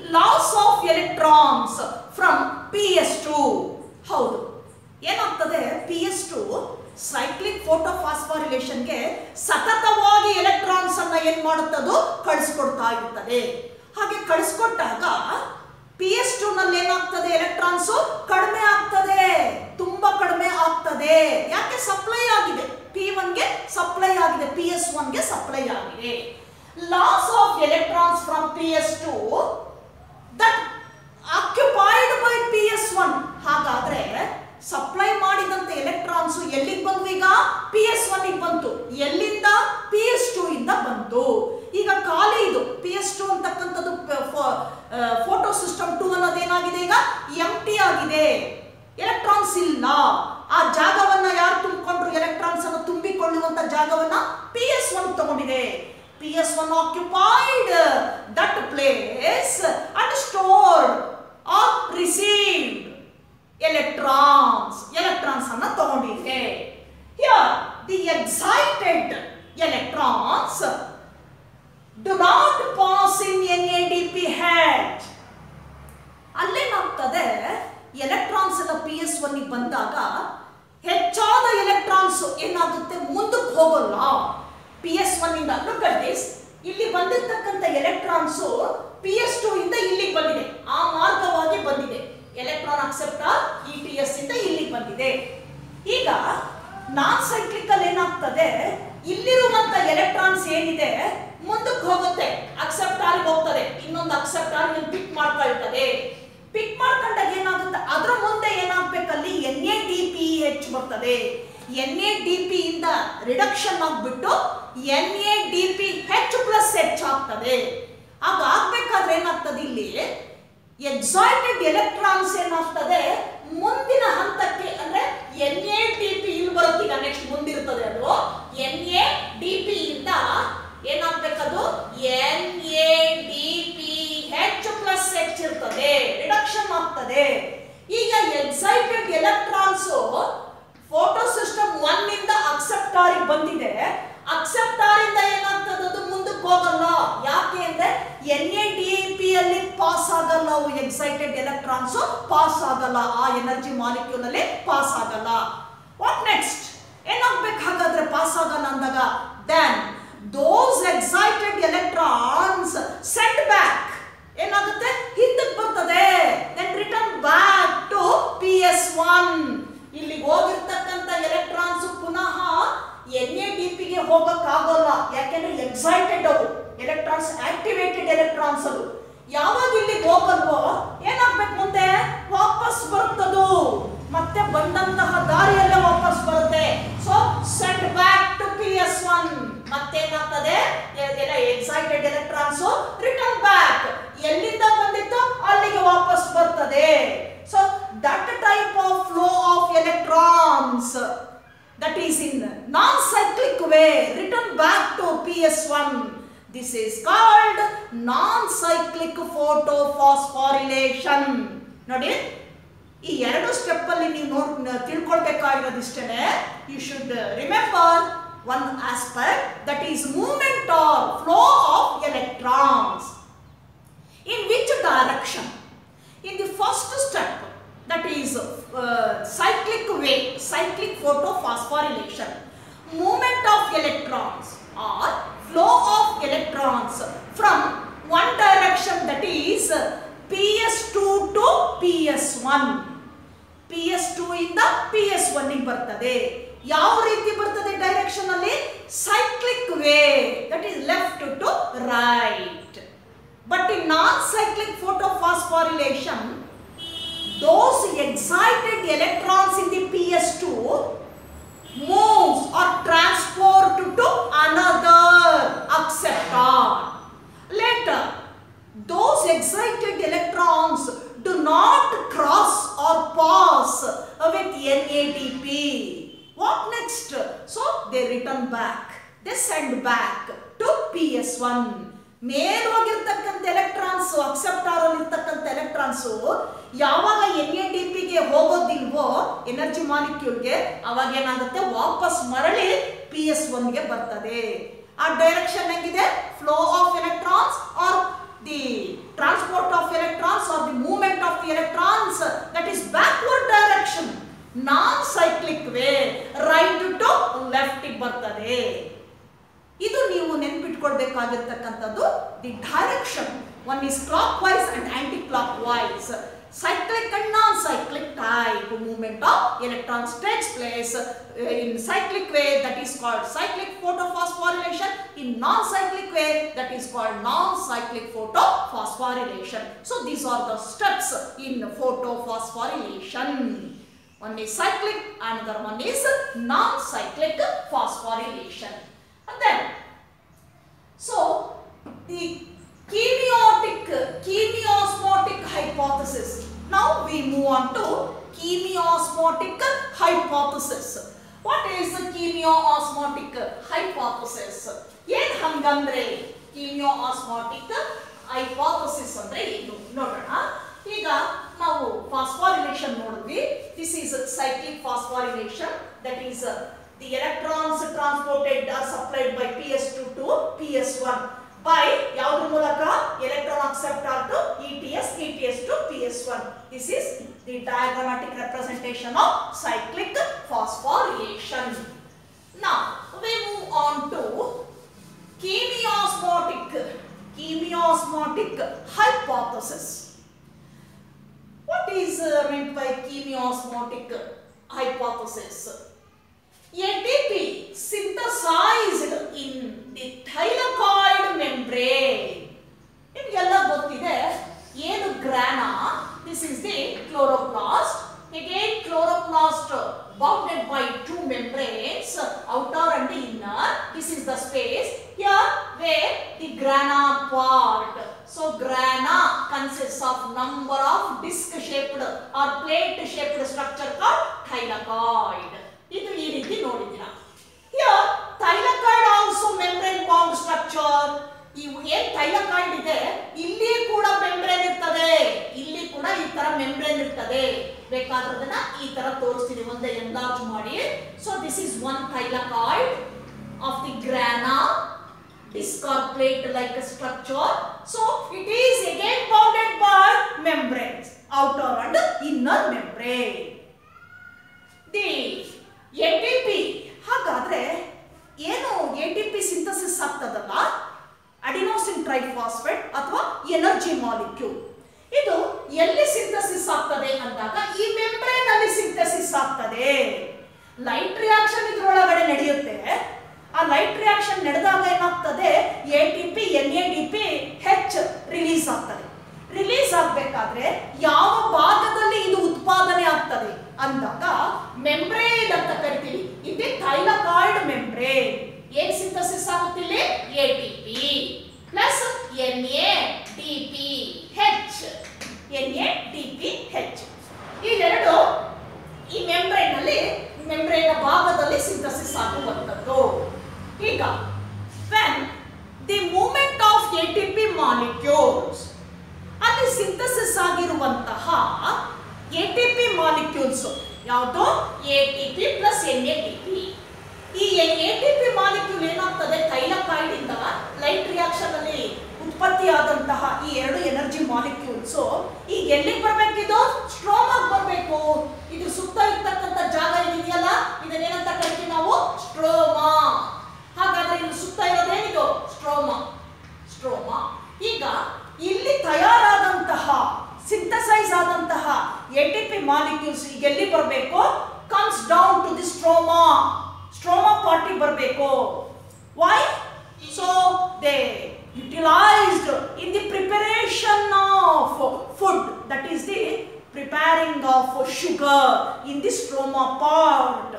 loss of electrons from P S two ಹೌದು ಏನಾಗ್ತದೆ P S two cyclic ಫೋಟೋಫಾಸ್ಫಾರಿಲೇಷನ್ಗೆ ಸತತವಾಗಿ electrons ಅನ್ನ ಏನ್ ಮಾಡುತ್ತದು ಕಳಿಸ್ಕೊಡ್ತಾ ಇರ್ತದೆ ಹಾಗೆ ಕಳಿಸ್ಕೊಟ್ಟಾಗ ಪಿ ಎಸ್ ಟು ನಲ್ಲಿ ಏನಾಗ್ತದೆ ಎಲೆಕ್ಟ್ರಾನ್ಸ್ ಕಡಿಮೆ ಆಗ್ತದೆ ತುಂಬಾ ಕಡಿಮೆ ಆಗ್ತದೆ ಯಾಕೆ ಸಪ್ಲೈ ಆಗಿದೆ ಪಿ ಒನ್ಗೆ ಸಪ್ಲೈ ಆಗಿದೆ ಪಿ ಎಸ್ ಒನ್ಗೆ ಸಪ್ಲೈ ಆಗಿದೆ loss of electrons from P S two that occupied by P S one ಹಾಗಾದ್ರೆ ಸಪ್ಲೈ ಮಾಡಿದಂತ ಎಲೆಕ್ಟ್ರಾನ್ಸ್ ಎಲ್ಲಿಗೆ ಬಂದ್ವು ಈಗ ಪಿ ಎಸ್ ಒನ್ ಬಂತು ಎಲ್ಲಿಂದ ಪಿ ಎಸ್ ಟು ಇಂದ ಬಂತು ಈಗ ಖಾಲಿ ಇದು ಪಿ ಎಸ್ ಟು ಅಂತಕ್ಕಂಥದ್ದು ಫೋಟೋ ಸಿಸ್ಟಮ್ ಟೂ ಅನ್ನೋದೇನಾಗಿದೆ ಈಗ ಎಂ ಟಿ ಆಗಿದೆ ಎಲೆಕ್ಟ್ರಾನ್ಸ್ ಇಲ್ಲ ಆ ಜಾಗವನ್ನ ಯಾರು ತುಂಬಿಕೊಂಡ್ರು ಎಲೆಕ್ಟ್ರಾನ್ಸ್ ಅನ್ನು ತುಂಬಿಕೊಳ್ಳುವಂತ ಜಾಗವನ್ನ ಪಿ ಎಸ್ ಒನ್ ತಗೊಂಡಿದೆ P S one occupied that place and stored or received electrons electrons ಅನ್ನ ತಗೊಂಡಿದೆ here the excited electrons do not pass in N A D P H ಅಲ್ಲೇನಾಗ್ತದೆ ಎಲೆಕ್ಟ್ರಾನ್ಸ್ ಎಲ್ಲ ಪಿ ಎಸ್ ಒನ್ ಬಂದಾಗ ಹೆಚ್ಚಾದ electrons ಏನಾಗುತ್ತೆ ಮುಂದಕ್ಕೆ ಹೋಗಲ್ಲ ಪಿ ಎಸ್ ಒನ್ ಇಂದ ಲುಕ್ ಅಟ್ ದಿಸ್ ಇಲ್ಲಿ ಬಂದಿರ್ತಕ್ಕಂಥ ಎಲೆಕ್ಟ್ರಾನ್ಸ್ ಪಿ ಎಸ್ ಟು ಇಂದ ಇಲ್ಲಿಗೆ ಬಂದಿದೆ ಆ ಮಾರ್ಗವಾಗಿ ಬಂದಿದೆ electron acceptor E T S ಇಂದ ಇಲ್ಲಿಗೆ ಬಂದಿದೆ ಈಗ ನಾನ್ ಸೈಕ್ಲಿಕಲ್ ಏನಾಗ್ತದೆ ಇಲ್ಲಿರುವಂತ ಎಲೆಕ್ಟ್ರಾನ್ಸ್ ಏನಿದೆ ಮುಂದಕ್ಕೆ ಹೋಗುತ್ತೆ ಅಕ್ಸೆಪ್ಟಾರ್ ಹೋಗ್ತದೆ ಇನ್ನೊಂದು ಅಕ್ಸೆಪ್ಟಾರ್ ಪಿಕ್ ಮಾಡ್ಕೊಳ್ತದೆ ಪಿಕ್ ಮಾಡ್ಕೊಂಡಾಗ ಏನಾಗುತ್ತೆ ಅದ್ರ ಮುಂದೆ ಏನಾಗ್ಬೇಕಲ್ಲಿ ಎನ್ ಎ ಡಿ ಪಿ ಹೆಚ್ಚು ಬರ್ತದೆ ಎನ್ ಎ ಡಿ ಪಿ ಇಂದ ರಿಡಕ್ಷನ್ ಆಗ್ಬಿಟ್ಟು N A D P H plus H ಆಗ್ತದೆ ಆಗ ಆಗ್ಬೇಕಾದ್ರೆ ಏನಾಗ್ತದೆ ಇಲ್ಲಿ ಎಕ್ಸೈಟೆಡ್ ಎಲೆಕ್ಟ್ರಾನ್ಸ್ ಏನಾಗ್ತದೆ ಮುಂದಿನ ಹಂತಕ್ಕೆ ಅಂದ್ರೆ ಎನ್ ಎ ಡಿ ಪಿ ಇಲ್ಲಿ ಬರುತ್ತೆ ಈಗ ನೆಕ್ಸ್ಟ್ ಮುಂದಿರ್ತದೆ ಅದು ಎನ್ ಎ ಡಿ ಪಿ ಇಂದ ಏನಾಗ್ಬೇಕದು N A D P H plus H ಇರ್ತದೆ ರಿಡಕ್ಷನ್ ಆಗ್ತದೆ ಈಗ excited electrons photo system one ಇಂದ ಅಕ್ಸೆಪ್ಟಾರಿಗೆ ಬಂದಿದೆ ಅಕ್ಸೆಪ್ಟಾರ್ ಇಂದ ಏನಾಗ್ತದೆ ಅದು ಮುಂದಕ್ಕೆ ಹೋಗಲ್ಲ ಯಾಕೆ ಅಂದ್ರೆ ಎನ್ ಎ ಡಿ ಪಿ ಅಲ್ಲಿ ಪಾಸ್ ಆಗಲ್ಲ ಅವು ಎಕ್ಸೈಟೆಡ್ ಎಲೆಕ್ಟ್ರಾನ್ಸ್ ಪಾಸ್ ಆಗಲ್ಲ ಆ ಎನರ್ಜಿ ಮಾಲಿಕ್ಯೂಲ್ ಅಲ್ಲಿ ಪಾಸ್ ಆಗಲ್ಲ ವಾಟ್ ನೆಕ್ಸ್ಟ್ ಏನಾಗ್ಬೇಕು ಹಾಗಾದ್ರೆ ಪಾಸ್ ಆಗಲ್ಲ ಅಂದಾಗ then those excited electrons send back ಏನಾಗುತ್ತೆ ಹಿಂದಕ್ಕೆ ಬರ್ತದೆ then return back to P S one ಇಲ್ಲಿಗೆ ಹೋಗಿರ್ತಕ್ಕಂಥ ಎಲೆಕ್ಟ್ರಾನ್ಸ್ ಪುನಃ ಎನ್ ಎ ಡಿ ಪಿಗೆ ಹೋಗಕ್ಕಾಗಲ್ಲ ಯಾಕೆಂದ್ರೆ ಎಕ್ಸೈಟೆಡ್ ಅವು ಎಲೆಕ್ಟ್ರಾನ್ಸ್ ಆಕ್ಟಿವೇಟೆಡ್ ಎಲೆಕ್ಟ್ರಾನ್ಸ್ ಅದು ಯಾವಾಗ ಇಲ್ಲಿಗೆ ಹೋಗಲ್ವೋ ಏನಾಗ್ಬೇಕು ಮುಂದೆ ವಾಪಸ್ ಬರ್ತದು ಮತ್ತೆ ಬಂದಂತಹ ದಾರಿಯಲ್ಲೇ ವಾಪಸ್ ಬರುತ್ತೆ so send back to P S one ಮತ್ತೇನಾಗ್ತದೆ ಎಲ್ಲ ಎಕ್ಸೈಟೆಡ್ ಎಲೆಕ್ಟ್ರಾನ್ಸ್ ರಿಟರ್ನ್ ಬ್ಯಾಕ್ ಎಲ್ಲಿಂದ ಬಂದಿತ್ತು ಅಲ್ಲಿಗೆ ವಾಪಸ್ ಬರ್ತದೆ so that type of flow of electrons that is in non-cyclic way return back to PS1 this is called non-cyclic photophosphorylation ನೋಡಿ ಈ ಎರಡು ಸ್ಟೆಪ್ ಅಲ್ಲಿ ನೀವು ನೋಡ್ ತಿಳ್ಕೊಳ್ಬೇಕಾಗಿರೋದಿಷ್ಟೇ you should remember one aspect that is movement or flow of electrons in which direction in the first step that is uh, cyclic way cyclic photophosphorylation movement of electrons or flow of electrons from one direction that is ps2 to ps1 ps2 ಇಂದ ps1 ಗೆ ಬರ್ತದೆ ಯಾವ ರೀತಿ ಬರ್ತದೆ direction ಅಲ್ಲಿ cyclic way that is left to right But in non-cyclic photophosphorylation, those excited electrons in the PS2 moves or transport to another acceptor. Later, those excited electrons do not cross or pass with NADP. What next? So they return back. They send back to PS1. ಮೇಲೋಗಿರ್ತಕ್ಕಂಥ electrons acceptor ಅಲ್ಲಿ ಇರ್ತಕ್ಕಂಥ electrons ಯಾವಾಗ N A D ಪಿಗೆ ಹೋಗೋದಿಲ್ವೋ energy ಮಾಲಿಕ್ಯೂಲ್ಗೆ ಅವಾಗ ಏನಾಗುತ್ತೆ ವಾಪಸ್ ಮರಳಿ P S ಒನ್ಗೆ ಬರ್ತದೆ ಆ ಡೈರೆಕ್ಷನ್ ಹೆಂಗಿದೆ flow of electrons or the transport of electrons ನೆನ್ಪಿಟ್ಕೊಳ್ಬೇಕಾಗಿರ್ತಕ್ಕಂಥದ್ದು the direction one is clockwise and anticlockwise cyclic and non-cyclic type movement of electrons takes place uh, in cyclic way that is called cyclic photophosphorylation in non-cyclic way that is called non-cyclic photophosphorylation so these are the steps in photophosphorylation one is cyclic another one is non-cyclic phosphorylation and then so the chemiotic chemiosmotic hypothesis now we move on to chemiosmotic hypothesis what is the chemiosmotic hypothesis ಏನ್ ಹಂಗಂದ್ರೆ chemiosmotic hypothesis ಅಂದ್ರೆ ಏನು ನೋಡೋಣ ಈಗ ನಾವು phosphorylation ನೋಡಿದ್ವಿ this is cyclic phosphorylation that is the electrons transported or supplied by P S two to P S one by ಯಾವ್ದ್ರ ಮೂಲಕ electron acceptor to E T S E T S to P S one this is the diagrammatic representation of cyclic phosphorylation ನಾ we move on to chemiosmotic chemiosmotic hypothesis what is uh, meant by chemiosmotic hypothesis ATP synthesized in the thylakoid membrane ನಿಮಗೆಲ್ಲ ಗೊತ್ತಿದೆ ಏನು grana this is the chloroplast again chloroplast bounded by two membranes outer and inner this is the space here where the grana part so grana consists of number of disc shaped or plate shaped structure called thylakoid ಇದು ಈ ರೀತಿ ನೋಡಿದ್ದೀರಾ here thylakoid also membrane bound structure ಇವು ಏನ್ thylakoid ಇದೆ ಇಲ್ಲಿ ಕೂಡ membrane ಇರ್ತದೆ ಇಲ್ಲಿ ಕೂಡ ಈ ತರ ಮೆಂಬ್ರೇನ್ ಇರ್ತದೆ ಬೇಕಾದ್ರೆ ಅದನ್ನ ಈ ತರ ತೋರಿಸ್ತೀನಿ ಒಂದೇ ಎಂದಾಜು ಮಾಡಿ so this is one thylakoid of the grana disc or plate like a structure so it is again bounded by membranes outer and inner membrane the A T P ಹಾಗಾದ್ರೆ ಏನು ಎ ಟಿ ಪಿ ಸಿಂಥಸಿಸ್ ಆಗ್ತದಲ್ಲ adenosine triphosphate ಅಥವಾ energy molecule ಇದು ಎಲ್ಲಿ synthesis ಆಗ್ತದೆ ಅಂದಾಗ ಈ membrane ಅಲ್ಲಿ ಸಿಂಥಸಿಸ್ ಆಗ್ತದೆ ಲೈಟ್ ರಿಯಾಕ್ಷನ್ ಇದ್ರೊಳಗಡೆ ನಡೆಯುತ್ತೆ ಆ ಲೈಟ್ ರಿಯಾಕ್ಷನ್ ನಡೆದಾಗ ಏನಾಗ್ತದೆ A T P N A D P H release ಆಗ್ತದೆ ರಿಲೀಸ್ ಆಗ್ಬೇಕಾದ್ರೆ ಯಾವ ಭಾಗದಲ್ಲಿ ಇದು ಉತ್ಪಾದನೆ ಆಗ್ತದೆ ಅಂದಾಗ ಮೆಂಬ್ರೇನ್ ಅಂತ ಕರಿತೀವಿ ಇದು ಥೈಲಕಾಯ್ಡ್ ಮೆಂಬ್ರೇನ್ ಏನ್ ಸಿಂಥಸಿಸ್ ಆಗುತ್ತಿಲ್ಲ A T P plus N A D P H N A D P H ಇವೆರಡು ಈ ಮೆಂಬ್ರೇನ್ ಅಲ್ಲಿ ಮೆಂಬ್ರೇನ್ ಭಾಗದಲ್ಲಿ ಸಿಂಥಸಿಸ್ ಆಗುವಂಥದ್ದು ಈಗ when the movement of ATP molecules ಅಲ್ಲಿ ಸಿಂಥಸಿಸ್ ಆಗಿರುವಂತಹ ಎ ಟಿ ಪಿ ಮಾಲಿಕ್ಯೂಲ್ಸ್ ಯಾವುದು A T P plus N A T P ಈ ಎ ಟಿ ಪಿ ಮಾಲಿಕ್ಯೂಲ್ ಏನಾಗ್ತದೆ ಥೈಲಕಾಯ್ಡ್ ಇಂದ ಲೈಟ್ ರಿಯಾಕ್ಷನ್ ಅಲ್ಲಿ ಉತ್ಪತ್ತಿ ಆದಂತಹ ಈ ಎರಡು ಎನರ್ಜಿ ಮಾಲಿಕ್ಯೂಲ್ಸ್ ಈಗ ಎಲ್ಲಿಗೆ ಬರ್ಬೇಕಿದು ಸ್ಟ್ರೋಮಾಗ್ ಬರಬೇಕು ಇದು ಸುತ್ತ ಇರ್ತಕ್ಕಂಥ ಜಾಗ ಇದೆಯಲ್ಲ ಇದನ್ನೇನಂತ ಕರಿತೀವಿ ನಾವು ಸ್ಟ್ರೋಮಾ ಹಾಗಾದ್ರೆ ಇದು ಸುತ್ತ ಇರೋದೇನಿದು ಸ್ಟ್ರೋಮಾ ಸ್ಟ್ರೋಮಾ ಈಗ ಇಲ್ಲಿ ತಯಾರಾದಂತಹ ಸಿಂಥಸೈಸ್ ಆದಂತಹ ಎ ಟಿ ಪಿ ಮಾಲಿಕ್ಯೂಲ್ಸ್ ಈಗ ಎಲ್ಲಿ ಬರಬೇಕು comes down to the stroma stroma party ಬರಬೇಕು why so they utilised in the preparation of food that is the preparing of sugar in the stroma part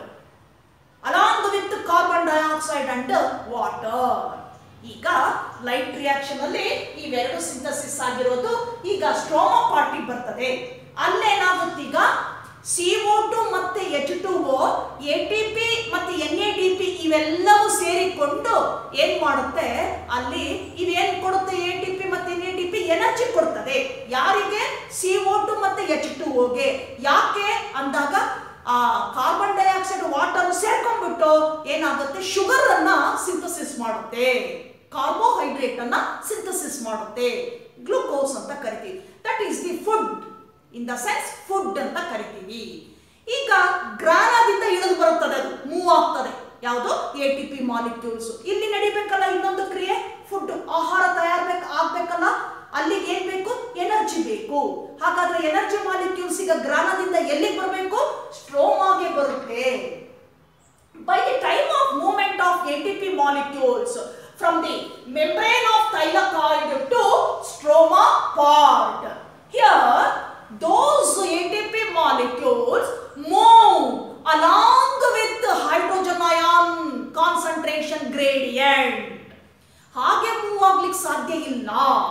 along with carbon dioxide and water ಈಗ light reaction ಅಲ್ಲಿ ಇವೆರಡು synthesis ಆಗಿರೋದು ಈಗ stroma party ಬರ್ತದೆ ಅಲ್ಲೇನಾಗುತ್ತೆ ಈಗ C O two ಮತ್ತೆ H two O A T P ಮತ್ತೆ ಎನ್ ಎ ಡಿ ಪಿ ಇವೆಲ್ಲವೂ ಸೇರಿಕೊಂಡು ಏನ್ ಮಾಡುತ್ತೆ ಅಲ್ಲಿ ಇವೇನ್ ಕೊಡುತ್ತೆ ಎ ಟಿ ಪಿ ಮತ್ತೆ N A D P energy ಕೊಡ್ತದೆ ಯಾರಿಗೆ ಸಿ ಓ ಟು ಮತ್ತೆ ಎಚ್ ಟು ಓಗೆ ಯಾಕೆ ಅಂದಾಗ ಆ ಕಾರ್ಬನ್ ಡೈಆಕ್ಸೈಡ್ ವಾಟರ್ ಸೇರ್ಕೊಂಡ್ಬಿಟ್ಟು ಏನಾಗುತ್ತೆ ಶುಗರ್ ಅನ್ನ ಸಿಂಥಸಿಸ್ ಮಾಡುತ್ತೆ ಕಾರ್ಬೋಹೈಡ್ರೇಟ್ ಅನ್ನ ಸಿಂಥಸಿಸ್ ಮಾಡುತ್ತೆ ಗ್ಲೂಕೋಸ್ ಅಂತ ಕರಿತೀವಿ that is the food in the sense food ಅಂತ ಕರಿತೀವಿ ಈಗ ಗ್ರಾನದಿಂದ ಇಳಿದು ಬರುತ್ತದೆ ಅದು ಮೂವ್ ಆಗ್ತದೆ ಯಾವುದು ಎ ಟಿ ಪಿ ಮಾಲಿಕ್ಯೂಲ್ಸ್ ಇಲ್ಲಿ ನಡಿಬೇಕಲ್ಲ ಇನ್ನೊಂದು ಕ್ರಿಯೆ ಈಗ ಗ್ರಾನದಿಂದ ಎಲ್ಲಿಗೆ ಬರಬೇಕು ಸ್ಟ್ರೋಮಾಗೆ ಬರುತ್ತೆ by the time of movement of ATP molecules from the membrane of thylakoid to stroma part. Here, those ATP molecules move along with the hydrogen ion concentration gradient. ಹಾಗೆ move ಆಗ್ಲಿಕ್ಕೆ ಸಾಧ್ಯ ಇಲ್ಲ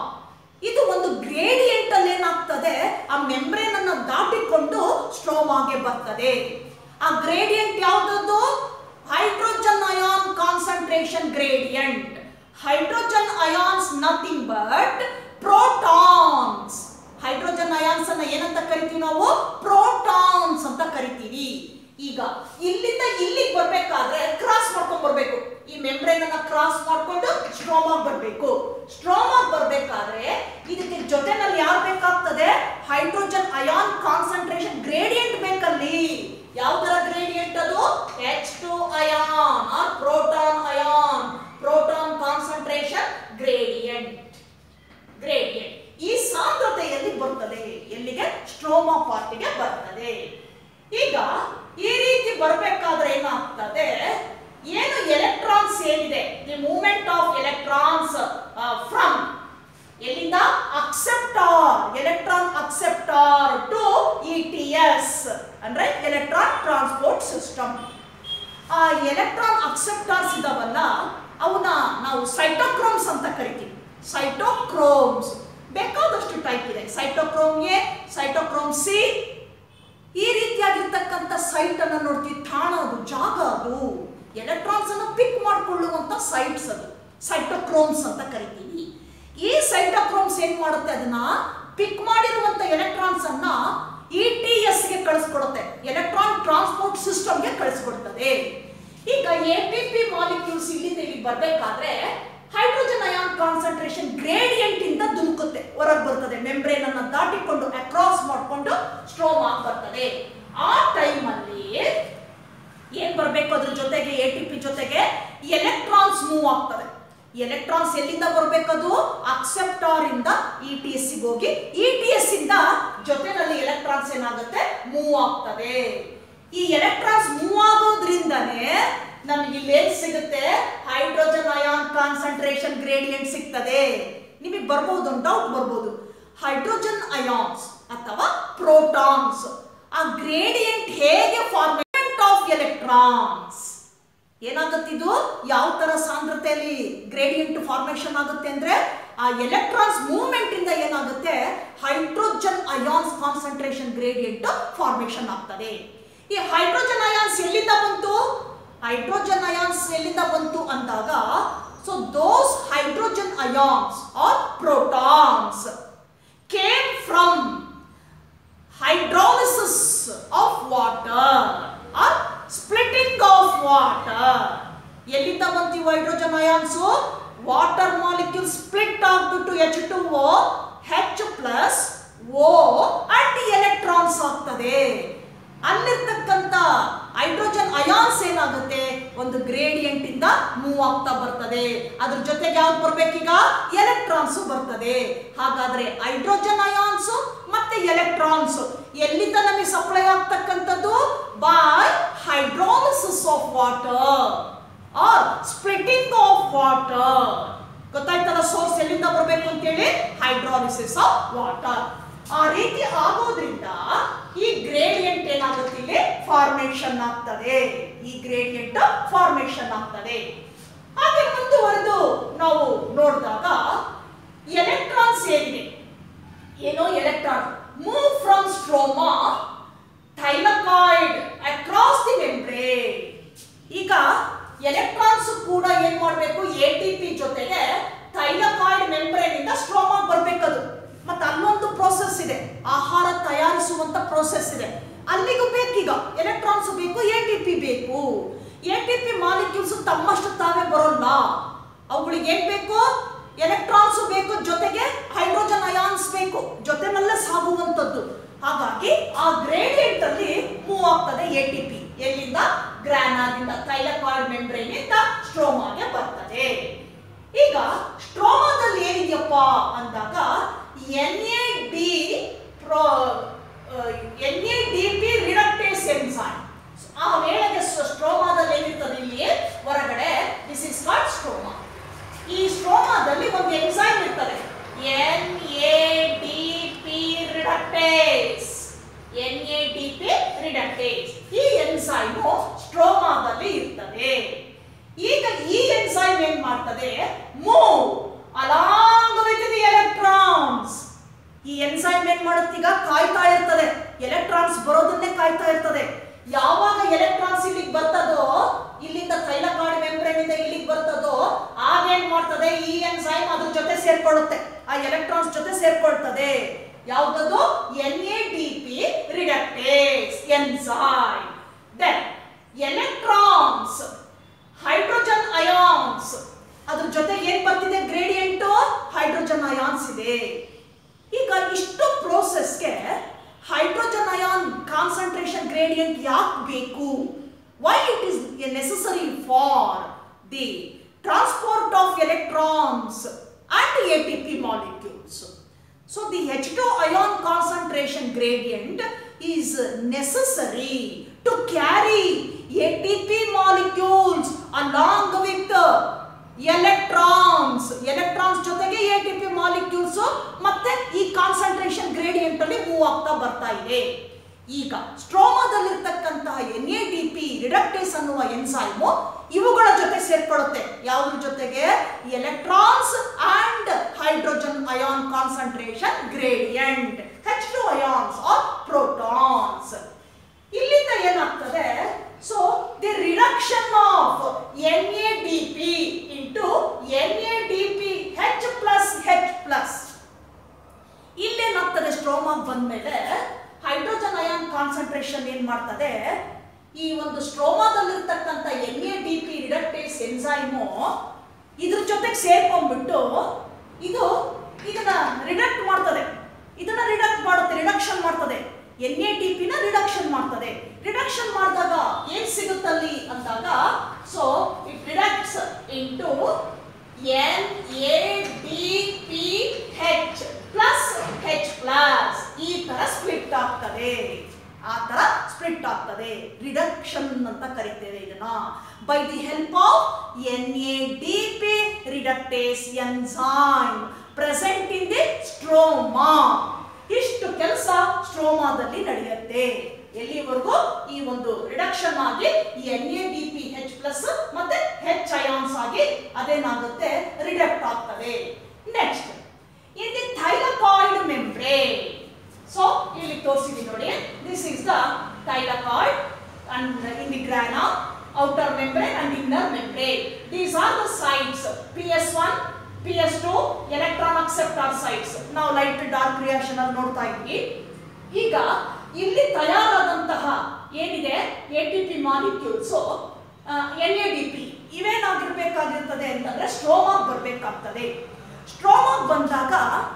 ಇದು ಒಂದು ಗ್ರೇಡಿಯಂಟ್ ಅಲ್ಲಿ ಏನಾಗ್ತದೆ ಆ ಮೆಂಬ್ರೇನ್ ಅನ್ನು ದಾಟಿಕೊಂಡು ಸ್ಟ್ರೋಮಾಗೆ ಬರ್ತದೆ ಆ ಗ್ರೇಡಿಯಂಟ್ ಯಾವ್ದದ್ದು hydrogen ion concentration gradient hydrogen ions nothing but protons hydrogen ions ಅನ್ನ ಏನಂತ ಕರಿತೀವಿ ನಾವು ಪ್ರೋಟಾನ್ಸ್ ಅಂತ ಕರಿತೀವಿ ಈಗ ಇಲ್ಲಿಂದ ಇಲ್ಲಿಗೆ ಬರ್ಬೇಕಾದ್ರೆ ಕ್ರಾಸ್ ಮಾಡ್ಕೊಂಡ್ ಬರ್ಬೇಕು ಈ ಮೆಂಬ್ರೇನ್ ಅನ್ನ ಕ್ರಾಸ್ ಮಾಡ್ಕೊಂಡು ಸ್ಟ್ರೋಮಾಗ್ ಬರ್ಬೇಕು ಸ್ಟ್ರೋಮಾಗ್ ಬರ್ಬೇಕಾದ್ರೆ ಇದಕ್ಕೆ ಜೊತೆನಲ್ಲಿ ಯಾರು ಬೇಕಾಗ್ತದೆ ಹೈಡ್ರೋಜನ್ ಅಯಾನ್ ಕಾನ್ಸಂಟ್ರೇಷನ್ ಗ್ರೇಡಿಯಂಟ್ ಬೇಕಲ್ಲಿ ಯಾವ ತರ ಗ್ರೇಡಿಯಂಟ್ ಅದು H two ion or proton ion proton concentration gradient gradient ಈ ಸಾಂದ್ರತೆಯಲ್ಲಿ ಬರ್ತದೆ ಎಲ್ಲಿಗೆ ಸ್ಟ್ರೋಮಾ ಪಾರ್ಟಿಗೆ ಬರ್ತದೆ ಈಗ ಈ ರೀತಿ ಬರಬೇಕಾದ್ರೆ ಏನಾಗ್ತದೆ ಏನು ಎಲೆಕ್ಟ್ರಾನ್ಸ್ ಏನಿದೆ the movement of electrons from ಎಲ್ಲಿಂದ acceptor electron acceptor to E T S ಅಂದ್ರೆ ಎಲೆಕ್ಟ್ರಾನ್ ಟ್ರಾನ್ಸ್ಪೋರ್ಟ್ ಸಿಸ್ಟಮ್ ಆ ಎಲೆಕ್ಟ್ರಾನ್ ಅಕ್ಸೆಪ್ಟಾರ್ಸ್ ಇದಾವಲ್ಲ ಅವನ್ನ ನಾವು ಸೈಟೋಕ್ರೋಮ್ಸ್ ಅಂತ ಕರಿತೀವಿ ಸೈಟೋಕ್ರೋಮ್ಸ್ ಬೇಕಾದಷ್ಟು ಟೈಪ್ ಇದೆ ಸೈಟೋಕ್ರೋಮ್ ಎ ಸೈಟೋಕ್ರೋಮ್ ಸಿ ಈ ರೀತಿಯಾಗಿರ್ತಕ್ಕಂಥ ಸೈಟ್ ಅನ್ನ ನೋಡ್ತೀವಿ ತಾಣ ಅದು ಜಾಗ ಅದು ಎಲೆಕ್ಟ್ರಾನ್ಸ್ ಅನ್ನು ಪಿಕ್ ಮಾಡಿಕೊಳ್ಳುವಂತ ಸೈಟ್ಸ್ ಅದು ಸೈಟೋಕ್ರೋಮ್ಸ್ ಅಂತ ಕರಿತೀವಿ ಈ ಸೈಟೋಕ್ರೋಮ್ಸ್ ಏನ್ ಮಾಡುತ್ತೆ ಅದನ್ನ ಪಿಕ್ ಮಾಡಿರುವಂತ ಎಲೆಕ್ಟ್ರಾನ್ಸ್ ಅನ್ನ ಇ ಟಿ ಎಸ್ ಗೆ ಕಳಿಸ್ಕೊಡುತ್ತೆ ಎಲೆಕ್ಟ್ರಾನ್ ಟ್ರಾನ್ಸ್ಪೋರ್ಟ್ ಸಿಸ್ಟಮ್ಗೆ ಕಳಿಸ್ಕೊಡ್ತದೆ ಈಗ ಎ ಟಿ ಪಿ ಮಾಲಿಕ್ಯೂಲ್ಸ್ ಇಲ್ಲಿಂದ ಇಲ್ಲಿ ಬರ್ಬೇಕಾದ್ರೆ ಹೈಡ್ರೋಜನ್ ಅಯಾನ್ ಕಾನ್ಸಂಟ್ರೇಷನ್ ಗ್ರೇಡಿಯಂಟ್ ಇಂದ ಧುಮುಕುತ್ತೆ ಹೊರಗೆ ಬರ್ತದೆ ಮೆಂಬ್ರೇನ್ ಅನ್ನ ದಾಟಿಕೊಂಡು ಅಕ್ರಾಸ್ ಮಾಡಿಕೊಂಡು ಸ್ಟ್ರೋಮ್ ಆಗಿ ಬರ್ತದೆ ಆ ಟೈಮ್ ಅಲ್ಲಿ ಏನ್ ಬರ್ಬೇಕು ಅದ್ರ ಜೊತೆಗೆ ಎ ಟಿ ಪಿ ಜೊತೆಗೆ ಎಲೆಕ್ಟ್ರಾನ್ಸ್ ಮೂವ್ ಆಗ್ತದೆ ಎಲೆಕ್ಟ್ರಾನ್ಸ್ ಎಲ್ಲಿಂದ ಬರ್ಬೇಕದು ಅಕ್ಸೆಪ್ಟಾರ್ ಇಂದ ಇ ಟಿ ಎಸ್ ಹೋಗಿ ಇ ಟಿ ಎಸ್ ಇಂದ ಜೊತೆನಲ್ಲಿ ಎಲೆಕ್ಟ್ರಾನ್ಸ್ ಏನಾಗುತ್ತೆ ಮೂವ್ ಆಗ್ತದೆ ಈ ಎಲೆಕ್ಟ್ರಾನ್ಸ್ ಮೂವ್ ಆಗೋದ್ರಿಂದನೇ ನಮಗೆ ಇಲ್ಲಿ ಏನ್ ಸಿಗುತ್ತೆ ಹೈಡ್ರೋಜನ್ ಅಯಾನ್ ಕಾನ್ಸಂಟ್ರೇಷನ್ ಗ್ರೇಡಿಯಂಟ್ ಸಿಗ್ತದೆ ನಿಮಗೆ ಬರ್ಬೋದು ಒಂದು ಡೌಟ್ ಬರ್ಬೋದು ಹೈಡ್ರೋಜನ್ ಅಯಾನ್ಸ್ ಅಥವಾ ಪ್ರೋಟಾನ್ಸ್ ಆ ಗ್ರೇಡಿಯಂಟ್ ಹೇಗೆ ಫಾರ್ಮೇಟ್ ಆಫ್ ಎಲೆಕ್ಟ್ರಾನ್ಸ್ ಏನಾಗುತ್ತಿದು ಯಾವ ತರ ಸಾಂದ್ರತೆಯಲ್ಲಿ ಗ್ರೇಡಿಯಂಟ್ ಫಾರ್ಮೇಶನ್ ಆಗುತ್ತೆ ಅಂದ್ರೆ ಆ ಎಲೆಕ್ಟ್ರಾನ್ಸ್ ಮೂವ್ಮೆಂಟ್ ಇಂದ ಏನಾಗುತ್ತೆ hydrogen ions concentration gradient formation ಆಗ್ತದೆ ಈ ಹೈಡ್ರೋಜನ್ ಅಯಾನ್ಸ್ ಎಲ್ಲಿಂದ ಬಂತು ಹೈಡ್ರೋಜನ್ ಅಯಾನ್ಸ್ ಎಲ್ಲಿಂದ ಬಂತು ಅಂದಾಗ so those hydrogen ions or protons came from hydrolysis of water or splitting of water ಎಲ್ಲಿಂದ ಬಂತು hydrogen ions water molecule split ಆಗ್ಬಿಟ್ಟು H two O H plus O and electrons ಆಗ್ತದೆ ಅಲ್ಲಿರ್ತಕ್ಕಂಥ ಹೈಡ್ರೋಜನ್ ಅಯಾನ್ಸ್ ಏನಾಗುತ್ತೆ ಒಂದು ಗ್ರೇಡಿಯಂಟ್ ಇಂದ move ಆಗ್ತಾ ಬರ್ತದೆ ಅದ್ರ ಜೊತೆಗೆ ಯಾವ್ದು ಬರ್ಬೇಕೀಗ ಎಲೆಕ್ಟ್ರಾನ್ಸ್ ಬರ್ತದೆ ಹಾಗಾದ್ರೆ ಹೈಡ್ರೋಜನ್ ಅಯಾನ್ಸ್ ಮತ್ತೆ ಎಲೆಕ್ಟ್ರಾನ್ಸ್ ಎಲ್ಲಿಂದ ನಮಗೆ ಸಪ್ಲೈ ಆಗ್ತಕ್ಕಂಥದ್ದು by hydrolysis of water or splitting of water ಗೊತ್ತಾಯ್ತಲ್ಲ ಸೋರ್ಸ್ ಎಲ್ಲಿಂದ ಬರಬೇಕು ಅಂತೇಳಿ ಹೈಡ್ರಾಲಿಸಿಸ್ ಆಫ್ ವಾಟರ್ ಆ ರೀತಿ ಆಗೋದ್ರಿಂದ ಈ ಗ್ರೇಡಿಯಂಟ್ ಏನಾಗುತ್ತೆ ಇಲ್ಲಿ ಫಾರ್ಮೇಶನ್ ಆಗ್ತದೆ ಈ ಗ್ರೇಡಿಯಂಟ್ ಫಾರ್ಮೇಶನ್ ಆಗ್ತದೆ ಹಾಗೆ ಮುಂದುವರೆದು ನಾವು ನೋಡಿದಾಗ ಎಲೆಕ್ಟ್ರಾನ್ಸ್ ಏನಿದೆ ಏನೋ electron move from stroma thylakoid across the membrane ಈಗ ಎಲೆಕ್ಟ್ರಾನ್ಸ್ ಕೂಡ ಏನ್ ಮಾಡಬೇಕು ಎ ಟಿ ಪಿ ಜೊತೆಗೆ ಥೈಲಕಾಯ್ಡ್ ಮೆಂಬ್ರೇನ್ ಇಂದ ಸ್ಟ್ರೋಮಾಗ್ ಬರ್ಬೇಕದು ಮತ್ತೆ ಅಲ್ಲೊಂದು ಪ್ರೋಸೆಸ್ ಇದೆ ಆಹಾರ ತಯಾರಿಸುವಂತ ಪ್ರೋಸೆಸ್ ಇದೆ ಅಲ್ಲಿಗೂ ಬೇಕೀಗ ಎಲೆಕ್ಟ್ರಾನ್ಸ್ ಬೇಕು ಎ ಟಿ ಪಿ ಬೇಕು ಎ ಟಿ ಪಿ ಮಾಲಿಕ್ಯೂಲ್ಸ್ ತಮ್ಮಷ್ಟು ತಾವೇ ಬರೋಲ್ಲ ಅವುಗಳಿಗೆ ಏನ್ ಬೇಕು ಎಲೆಕ್ಟ್ರಾನ್ಸ್ ಬೇಕು ಜೊತೆಗೆ ಹೈಡ್ರೋಜನ್ ಅಯಾನ್ಸ್ ಬೇಕು ಜೊತೆನಲ್ಲೇ ಸಾಗುವಂತದ್ದು ಹಾಗಾಗಿ ಆ ಗ್ರೇಡಿಯಂಟ್ ಅಲ್ಲಿ ಮೂವ್ ಆಗ್ತದೆ ಎ ಟಿ ಪಿ ಎಲ್ಲಿಂದ ಗ್ರಾನಾದಿಂದ ಥೈಲಕಾಯ್ಡ್ ಮೆಂಬ್ರೇನ್ ಇಂದ ಸ್ಟ್ರೋಮಾಗೆ ಬರ್ತದೆ ಈಗ ಸ್ಟ್ರೋಮಾದಲ್ಲಿ ಏನಿದೆಯಪ್ಪ ಅಂದಾಗ ಎನ್ ಎ ಡಿ ಪ್ರೋ ಎನ್ ಆ ಮೇಳಗೆ ಸ್ಟ್ರೋಮಾದಲ್ಲಿ ಏನಿರ್ತದೆ ಇಲ್ಲಿ ಹೊರಗಡೆ ದಿಸ್ ಇಸ್ ಕಾಲ್ಡ್ ಸ್ಟ್ರೋಮಾ ಈ ಸ್ಟ್ರೋಮಾದಲ್ಲಿ ಒಂದು ಎನ್ಸೈಮ್ ಇರ್ತದೆ N A D P reductase N A D P reductase ಈ ಎನ್ಸೈಮು ಸ್ಟ್ರೋಮಾದಲ್ಲಿ ಇರ್ತದೆ ಈಗ ಈ ಎನ್ಸೈಮ್ ಏನ್ ಮಾಡ್ತದೆ move along with the electrons ಈ ಎನ್ಸೈಮ್ ಏನ್ ಮಾಡುತ್ತೆ ಈಗ ಕಾಯ್ತಾ ಇರ್ತದೆ ಎಲೆಕ್ಟ್ರಾನ್ಸ್ ಬರೋದನ್ನೇ ಕಾಯ್ತಾ ಇರ್ತದೆ ಯಾವಾಗ ಎಲೆಕ್ಟ್ರಾನ್ಸ್ ಇಲ್ಲಿಗೆ ಬರ್ತದೋ ಇಲ್ಲಿಂದ ತೈಲಕಾಡಿ ಮೆಂಬ್ರೇನ್ ಇಂದ ಇಲ್ಲಿಗೆ ಬರ್ತದೋ ಆಗ ಏನ್ ಮಾಡ್ತದೆ ಈ ಎನ್ಸೈಮ್ ಅದ್ರ ಜೊತೆ ಸೇರ್ಕೊಳ್ಳುತ್ತೆ ಆ ಎಲೆಕ್ಟ್ರಾನ್ಸ್ ಜೊತೆ ಸೇರ್ಕೊಳ್ತದೆ ಯಾವ್ದದು N A D P reductase enzyme then electrons hydrogen ions ಅದ್ರ ಜೊತೆ ಏನ್ ಬರ್ತಿದೆ ಗ್ರೇಡಿಯಂಟ್ ಹೈಡ್ರೋಜನ್ ಅಯಾನ್ಸ್ ಇದೆ ಈಗ ಇಷ್ಟು ಪ್ರೋಸೆಸ್ಗೆ ಹೈಡ್ರೋಜನ್ ಅಯಾನ್ ಕಾನ್ಸಂಟ್ರೇಷನ್ ಗ್ರೇಡಿಯಂಟ್ ಯಾಕೆ ಬೇಕು why it is necessary for the transport of electrons and A T P molecules So the H2 ion concentration gradient is necessary to carry ATP molecules along with the electrons. Electrons ಜೊತೆಗೆ ATP molecules ಮತ್ತೆ ಈ concentration gradient ಅಲ್ಲಿ move ಆಗ್ತಾ ಬರ್ತಾ ಇದೆ ಈಗ ಸ್ಟ್ರೋಮಾದಲ್ಲಿರ್ತಕ್ಕಂತಹ N A D P reductase ಅನ್ನುವ ಎನ್ಸೈಮು ಇವುಗಳ ಜೊತೆ ಸೇರ್ಕೊಳ್ಳುತ್ತೆ ಯಾವುದ್ರ ಜೊತೆಗೆ electrons and hydrogen ion concentration gradient H two ions or protons ಇಲ್ಲಿಂದ ಏನಾಗ್ತದೆ so the reduction of N A D P into N A D P H plus H plus ಇಲ್ಲೇನಾಗ್ತದೆ ಸ್ಟ್ರೋಮಾಗ್ ಬಂದ್ಮೇಲೆ ಹೈಡ್ರೋಜನ್ ಅಯಾನ್ ಕಾನ್ಸಂಟ್ರೇಷನ್ ಏನ್ ಮಾಡ್ತದೆ ಈ ಒಂದು ಸ್ಟ್ರೋಮಾದಲ್ಲಿರ್ತಕ್ಕಂಥ N A D P reductase enzyme ಇದ್ರ ಜೊತೆಗೆ ಸೇರ್ಕೊಂಡ್ಬಿಟ್ಟು ಇದು ಇದನ್ನ ರಿಡಕ್ಟ್ ಮಾಡ್ತದೆ ಇದನ್ನ ರಿಡಕ್ಟ್ ಮಾಡುತ್ತೆ ರಿಡಕ್ಷನ್ ಮಾಡ್ತದೆ ಎನ್ ಎ ಡಿ ಪಿನ ರಿಡಕ್ಷನ್ ಮಾಡ್ತದೆ ರಿಡಕ್ಷನ್ ಮಾಡಿದಾಗ ಏನ್ ಸಿಗುತ್ತಲ್ಲಿ ಅಂದಾಗ so it reducts into N A D P H plus H plus ಈ ತರ ಸ್ಪ್ಲಿಟ್ ಆಗ್ತದೆ ಆ ತರ ಸ್ಪ್ಲಿಟ್ ಆಗ್ತದೆ ರಿಡಕ್ಷನ್ ಅಂತ ಕರಿತೇವೆ ಇದನ್ನ by the help of N A D P reductase enzyme present in the stroma ಇಷ್ಟು ಕೆಲಸ ಸ್ಟ್ರೋಮಾದಲ್ಲಿ ನಡೆಯುತ್ತೆ ಎಲ್ಲಿವರೆಗೂ ಈ ಒಂದು ರಿಡಕ್ಷನ್ ಆಗಿ N A D P H plus ಮತ್ತೆ ಹೆಚ್ ಅಯಾನ್ಸ್ ಆಗಿ ಅದೇನಾಗುತ್ತೆ ರಿಡಕ್ಟ್ ಆಗ್ತದೆ next in the thylakoid membrane so ಇಲ್ಲಿ ತೋರಿಸಿದೀನಿ ನೋಡಿ this is the thylakoid and in the grana outer membrane and inner membrane these are the sites P S one P S two electron acceptor sites ನಾವು light dark reaction ಅಲ್ಲಿ ನೋಡ್ತಾ ಇದ್ವಿ ಈಗ ಇಲ್ಲಿ ತಯಾರಾದಂತಹ ಏನಿದೆ A T P molecules N A D P ಇವೇನಾಗಿರ್ಬೇಕಾಗಿರ್ತದೆ ಅಂತಂದ್ರೆ ಸ್ಟ್ರೋಮಾಗ್ ಬರಬೇಕಾಗ್ತದೆ ಸ್ಟ್ರೋಮಾಗ್ ಬಂದಾಗ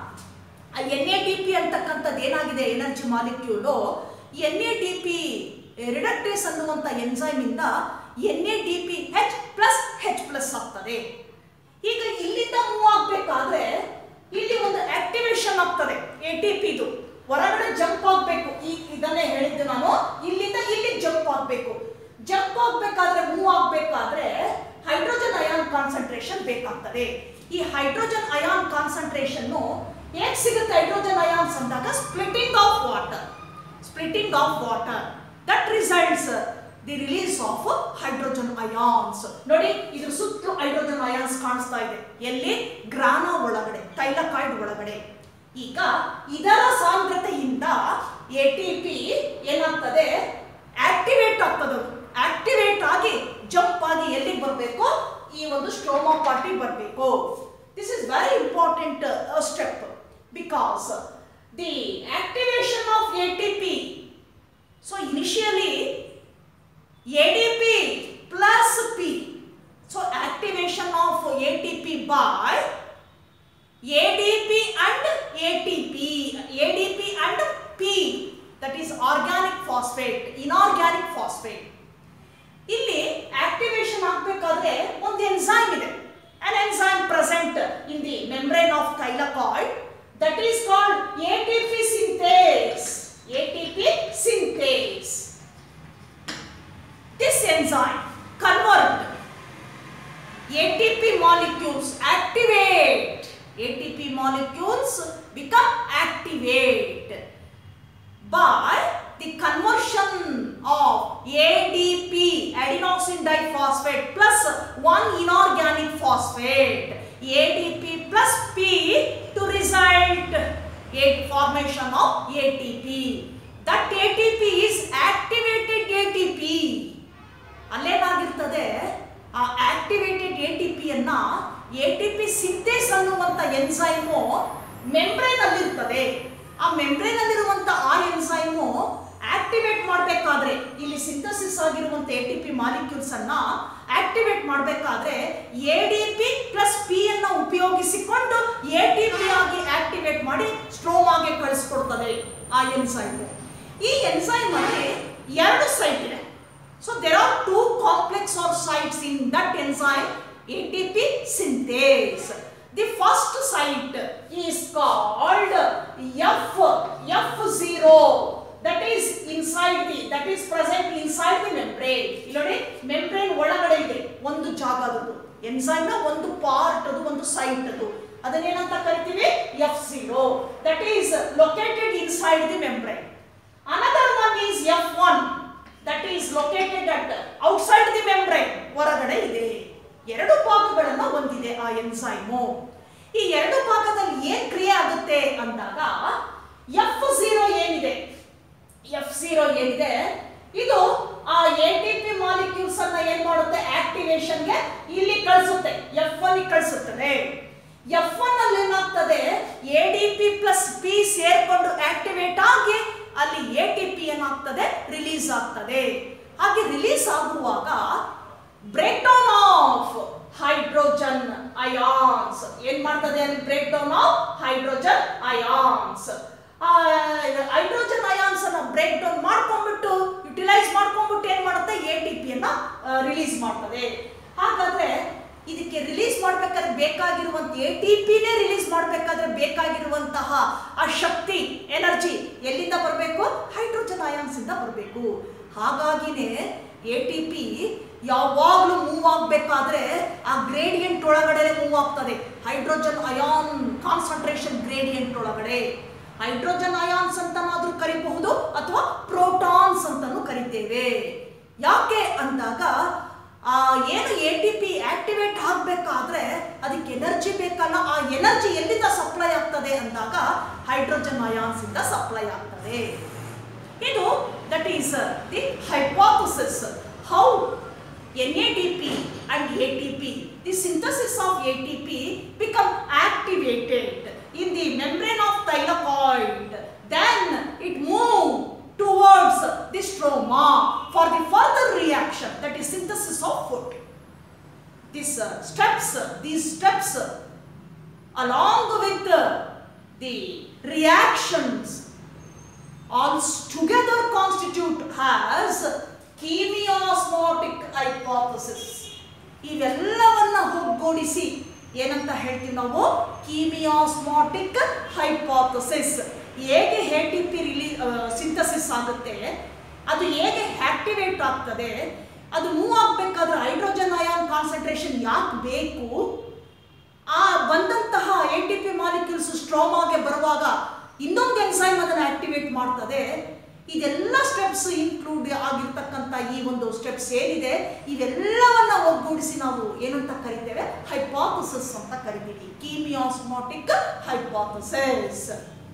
ಎನ್ ಎ ಡಿ ಪಿ ಅಂತಕ್ಕಂಥದ್ದು ಏನಾಗಿದೆ energy molecule N A D P reductase ಅನ್ನುವಂಥ ಎನ್ಸೈಮ್ ಇಂದ N A D P H plus H plus ಆಗ್ತದೆ ಈಗ ಇಲ್ಲಿಂದ ಮೂವ್ ಆಗ್ಬೇಕಾದ್ರೆ ಇಲ್ಲಿ ಒಂದು ಆಕ್ಟಿವೇಶನ್ ಆಗ್ತದೆ ಎ ಟಿ ಪಿದು ಹೊರಗಡೆ ಜಂಪ್ ಆಗ್ಬೇಕು ಈ ಇದನ್ನೇ ಹೇಳಿದ್ದು ನಾನು ಇಲ್ಲಿಂದ ಇಲ್ಲಿ ಜಂಪ್ ಆಗ್ಬೇಕು ಜಂಪ್ ಆಗ್ಬೇಕಾದ್ರೆ ಮೂವ್ ಆಗ್ಬೇಕಾದ್ರೆ ಹೈಡ್ರೋಜನ್ ಅಯಾನ್ ಕಾನ್ಸಂಟ್ರೇಷನ್ ಬೇಕಾಗ್ತದೆ ಈ ಹೈಡ್ರೋಜನ್ ಅಯಾನ್ ಕಾನ್ಸಂಟ್ರೇಷನ್ ಹೇಗೆ ಸಿಗುತ್ತೆ ಹೈಡ್ರೋಜನ್ ಅಯಾನ್ಸ್ ಅಂದಾಗ splitting of water splitting of water that results the release of hydrogen ions ನೋಡಿ ಇದ್ರ ಸುತ್ತಲೂ ಹೈಡ್ರೋಜನ್ ಅಯಾನ್ಸ್ ಕಾಣಿಸ್ತಾ ಇದೆ ಎಲ್ಲಿ ಗ್ರಾನ ಒಳಗಡೆ ತೈಲಕಾಯ್ಡ್ ಒಳಗಡೆ ಈಗ ಇದರ ಸಾಂದ್ರತೆಯಿಂದ ಎ ಟಿ ಪಿ ಏನಾಗ್ತದೆ ಆಕ್ಟಿವೇಟ್ ಆಗ್ತದೆ ಆಕ್ಟಿವೇಟ್ ಆಗಿ ಜಂಪ್ ಆಗಿ ಎಲ್ಲಿಗೆ ಬರಬೇಕು ಈ ಒಂದು ಸ್ಟ್ರೋಮಾ ಪಾರ್ಟಿ ಬರಬೇಕು this is very important step because the activation of A T P so initially ADP plus P. So activation of ATP by ADP and ATP, ADP and P that is organic phosphate, inorganic phosphate. ಇಲ್ಲಿ activation ಆಗಬೇಕಾದ್ರೆ ಒಂದು enzyme ಇದೆ an enzyme present in the membrane of thylakoid that is called ATP synthase ATP synthase ATP molecules activate. ATP molecules become activate by the conversion of ADP, adenosine diphosphate, plus one inorganic phosphate, ADP plus P to result a formation of ATP. That ATP is activated ATP. ಅಲ್ಲೇನಾಗಿರ್ತದೆ ಆ activated A T ಪಿಯನ್ನ A T P synthase ಅನ್ನುವಂಥ enzyme membrane ಅಲ್ಲಿರ್ತದೆ ಆ membrane ಅಲ್ಲಿರುವಂಥ ಆ enzyme activate ಮಾಡಬೇಕಾದ್ರೆ ಇಲ್ಲಿ ಸಿಂಥಸಿಸ್ ಆಗಿರುವಂಥ ಎ ಟಿ ಪಿ ಮಾಲಿಕ್ಯೂಲ್ಸ್ ಅನ್ನ ಆಕ್ಟಿವೇಟ್ ಮಾಡಬೇಕಾದ್ರೆ A D P plus P ಅನ್ನ ಉಪಯೋಗಿಸಿಕೊಂಡು ಎ ಟಿ ಪಿ ಆಗಿ ಆಕ್ಟಿವೇಟ್ ಮಾಡಿ ಸ್ಟ್ರೋಮಾಗೆ ಕಳಿಸ್ಕೊಡ್ತದೆ ಆ ಎನ್ಸೈಮು ಈ ಎನ್ಸೈಮ್ ಅಲ್ಲಿ ಎರಡು ಸೈಟ್ ಇದೆ So there are two complex or sites in that enzyme ATP synthase. The first site is called F F0 that is inside the that is present inside the membrane. ಇಲ್ಲಿ ನೋಡಿ membrane ಒಳಗಡೆ ಇದೆ ಒಂದು ಜಾಗ ಅದು enzyme ನ ಒಂದು part ಅದು ಒಂದು ಸೈಟ್ ಅದು ಅದನ್ನೇನಂತ ಕರಿತೀವಿ F zero that is located inside the membrane. Another one is F1 that is located at outside the membrane ಹೊರಗಡೆ ಇದೆ ಎರಡು ಭಾಗಗಳನ್ನು ಹೊಂದಿದೆ ಆ ಎನ್ಸೈಮು ಈ ಎರಡು ಭಾಗದಲ್ಲಿ ಏನ್ ಕ್ರಿಯೆ ಆಗುತ್ತೆ ಅಂದಾಗ ಎಫ್ ಝೀರೋ ಏನಿದೆ ಎಫ್ ಝೀರೋ ಏನಿದೆ ಇದು ಆ ಎ ಟಿ ಪಿ ಮಾಲಿಕ್ಯೂಲ್ಸ್ ಅನ್ನ ಏನ್ ಮಾಡುತ್ತೆ ಆಕ್ಟಿವೇಶನ್ಗೆ ಇಲ್ಲಿ ಕಳಿಸುತ್ತೆ ಎಫ್ ಒನ್ ಕಳಿಸುತ್ತದೆ ಎಫ್ ಒನ್ ಅಲ್ಲಿ ಏನಾಗ್ತದೆ A D P plus P ಸೇರ್ಕೊಂಡು ಆಕ್ಟಿವೇಟ್ ಆಗಿ ಅಲ್ಲಿ ಎ ಟಿ ಪಿ ಏನಾಗ್ತದೆ ರಿಲೀಸ್ ಆಗ್ತದೆ ಹಾಗೆ ರಿಲೀಸ್ ಆಗುವಾಗ break down of hydrogen ions ಏನ್ ಮಾಡ್ತದೆ ಅಲ್ಲಿ break down of hydrogen ions hydrogen ions ಅನ್ನ ಬ್ರೇಕ್ ಡೌನ್ ಮಾಡ್ಕೊಂಡ್ಬಿಟ್ಟು ಯುಟಿಲೈಸ್ ಮಾಡ್ಕೊಂಡ್ಬಿಟ್ಟು ಏನ್ ಮಾಡುತ್ತೆ ಎ ಟಿ ಪಿ ಅನ್ನ ರಿಲೀಸ್ ಮಾಡ್ತದೆ ಹಾಗಾದ್ರೆ ಇದಕ್ಕೆ ರಿಲೀಸ್ ಮಾಡ್ಬೇಕಾದ್ರೆ ಬೇಕಾಗಿರುವಂತ ಎ ಟಿ ಪಿನೇ ರಿಲೀಸ್ ಮಾಡ್ಬೇಕಾದ್ರೆ ಬೇಕಾಗಿರುವಂತಹ ಆ ಶಕ್ತಿ ಎನರ್ಜಿ ಎಲ್ಲಿಂದ ಬರಬೇಕು ಹೈಡ್ರೋಜನ್ ಅಯಾನ್ಸ್ ಇಂದ ಬರಬೇಕು ಹಾಗಾಗಿನೇ ಎ ಟಿ ಪಿ ಯಾವಾಗಲೂ ಮೂವ್ ಆಗಬೇಕಾದ್ರೆ ಆ ಗ್ರೇಡಿಯಂಟ್ ಒಳಗಡೆ ಮೂವ್ ಆಗ್ತದೆ ಹೈಡ್ರೋಜನ್ ಅಯಾನ್ ಕಾನ್ಸಂಟ್ರೇಷನ್ ಗ್ರೇಡಿಯಂಟ್ ಒಳಗಡೆ ಹೈಡ್ರೋಜನ್ ಅಯಾನ್ಸ್ ಅಂತನಾದ್ರೂ ಕರಿಬಹುದು ಅಥವಾ ಪ್ರೋಟಾನ್ಸ್ ಅಂತಾನು ಕರಿತೇವೆ ಯಾಕೆ ಅಂದಾಗ ಆ ಏನು ಎ ಟಿ ಪಿ ಆಕ್ಟಿವೇಟ್ ಆಗಬೇಕಾದ್ರೆ ಅದಕ್ಕೆ ಎನರ್ಜಿ ಬೇಕಲ್ಲ ಆ ಎನರ್ಜಿ ಎಲ್ಲಿಂದ ಸಪ್ಲೈ ಆಗ್ತದೆ ಅಂದಾಗ ಹೈಡ್ರೋಜನ್ ಅಯಾನ್ಸ್ ಇಂದ ಸಪ್ಲೈ ಆಗ್ತದೆ ಇದು that is the hypothesis how NADP and ATP, the synthesis of ATP become activated in the membrane of thylakoid. Then it move towards the stroma for the further reaction that is synthesis of food. These uh, steps, these steps uh, along with uh, the reactions all together constitute as chemiosmotic hypothesis ಇವೆಲ್ಲವನ್ನ ಒಗ್ಗೂಡಿಸಿ ಏನಂತ ಹೇಳ್ತೀವಿ ನಾವು chemiosmotic hypothesis ಹೇಗೆ A T P ರಿಲೀ synthesis ಆಗುತ್ತೆ ಅದು ಹೇಗೆ ಆಕ್ಟಿವೇಟ್ ಆಗ್ತದೆ ಅದು ಮೂವ್ ಆಗಬೇಕಾದ್ರೆ ಹೈಡ್ರೋಜನ್ ಅಯಾನ್ ಕಾನ್ಸಂಟ್ರೇಷನ್ ಯಾಕೆ ಬೇಕು ಆ ಬಂದಂತಹ ಎ ಟಿ ಪಿ ಮಾಲಿಕ್ಯೂಲ್ಸ್ ಸ್ಟ್ರೋಮಾಗೆ ಬರುವಾಗ ಇನ್ನೊಂದು ಎನ್ಸೈಮ್ ಅದನ್ನು ಆಕ್ಟಿವೇಟ್ ಮಾಡ್ತದೆ ಇದೆಲ್ಲ ಸ್ಟೆಪ್ಸ್ ಇನ್ಕ್ಲೂಡ್ ಆಗಿರ್ತಕ್ಕಂಥ ಈ ಒಂದು ಸ್ಟೆಪ್ಸ್ ಏನಿದೆ ಇವೆಲ್ಲವನ್ನ ಒಗ್ಗೂಡಿಸಿ ನಾವು ಏನಂತ ಕರಿತೇವೆ ಹೈಪಾಥಸಿಸ್ ಅಂತ ಕರಿತೀವಿ chemiosmotic hypothesis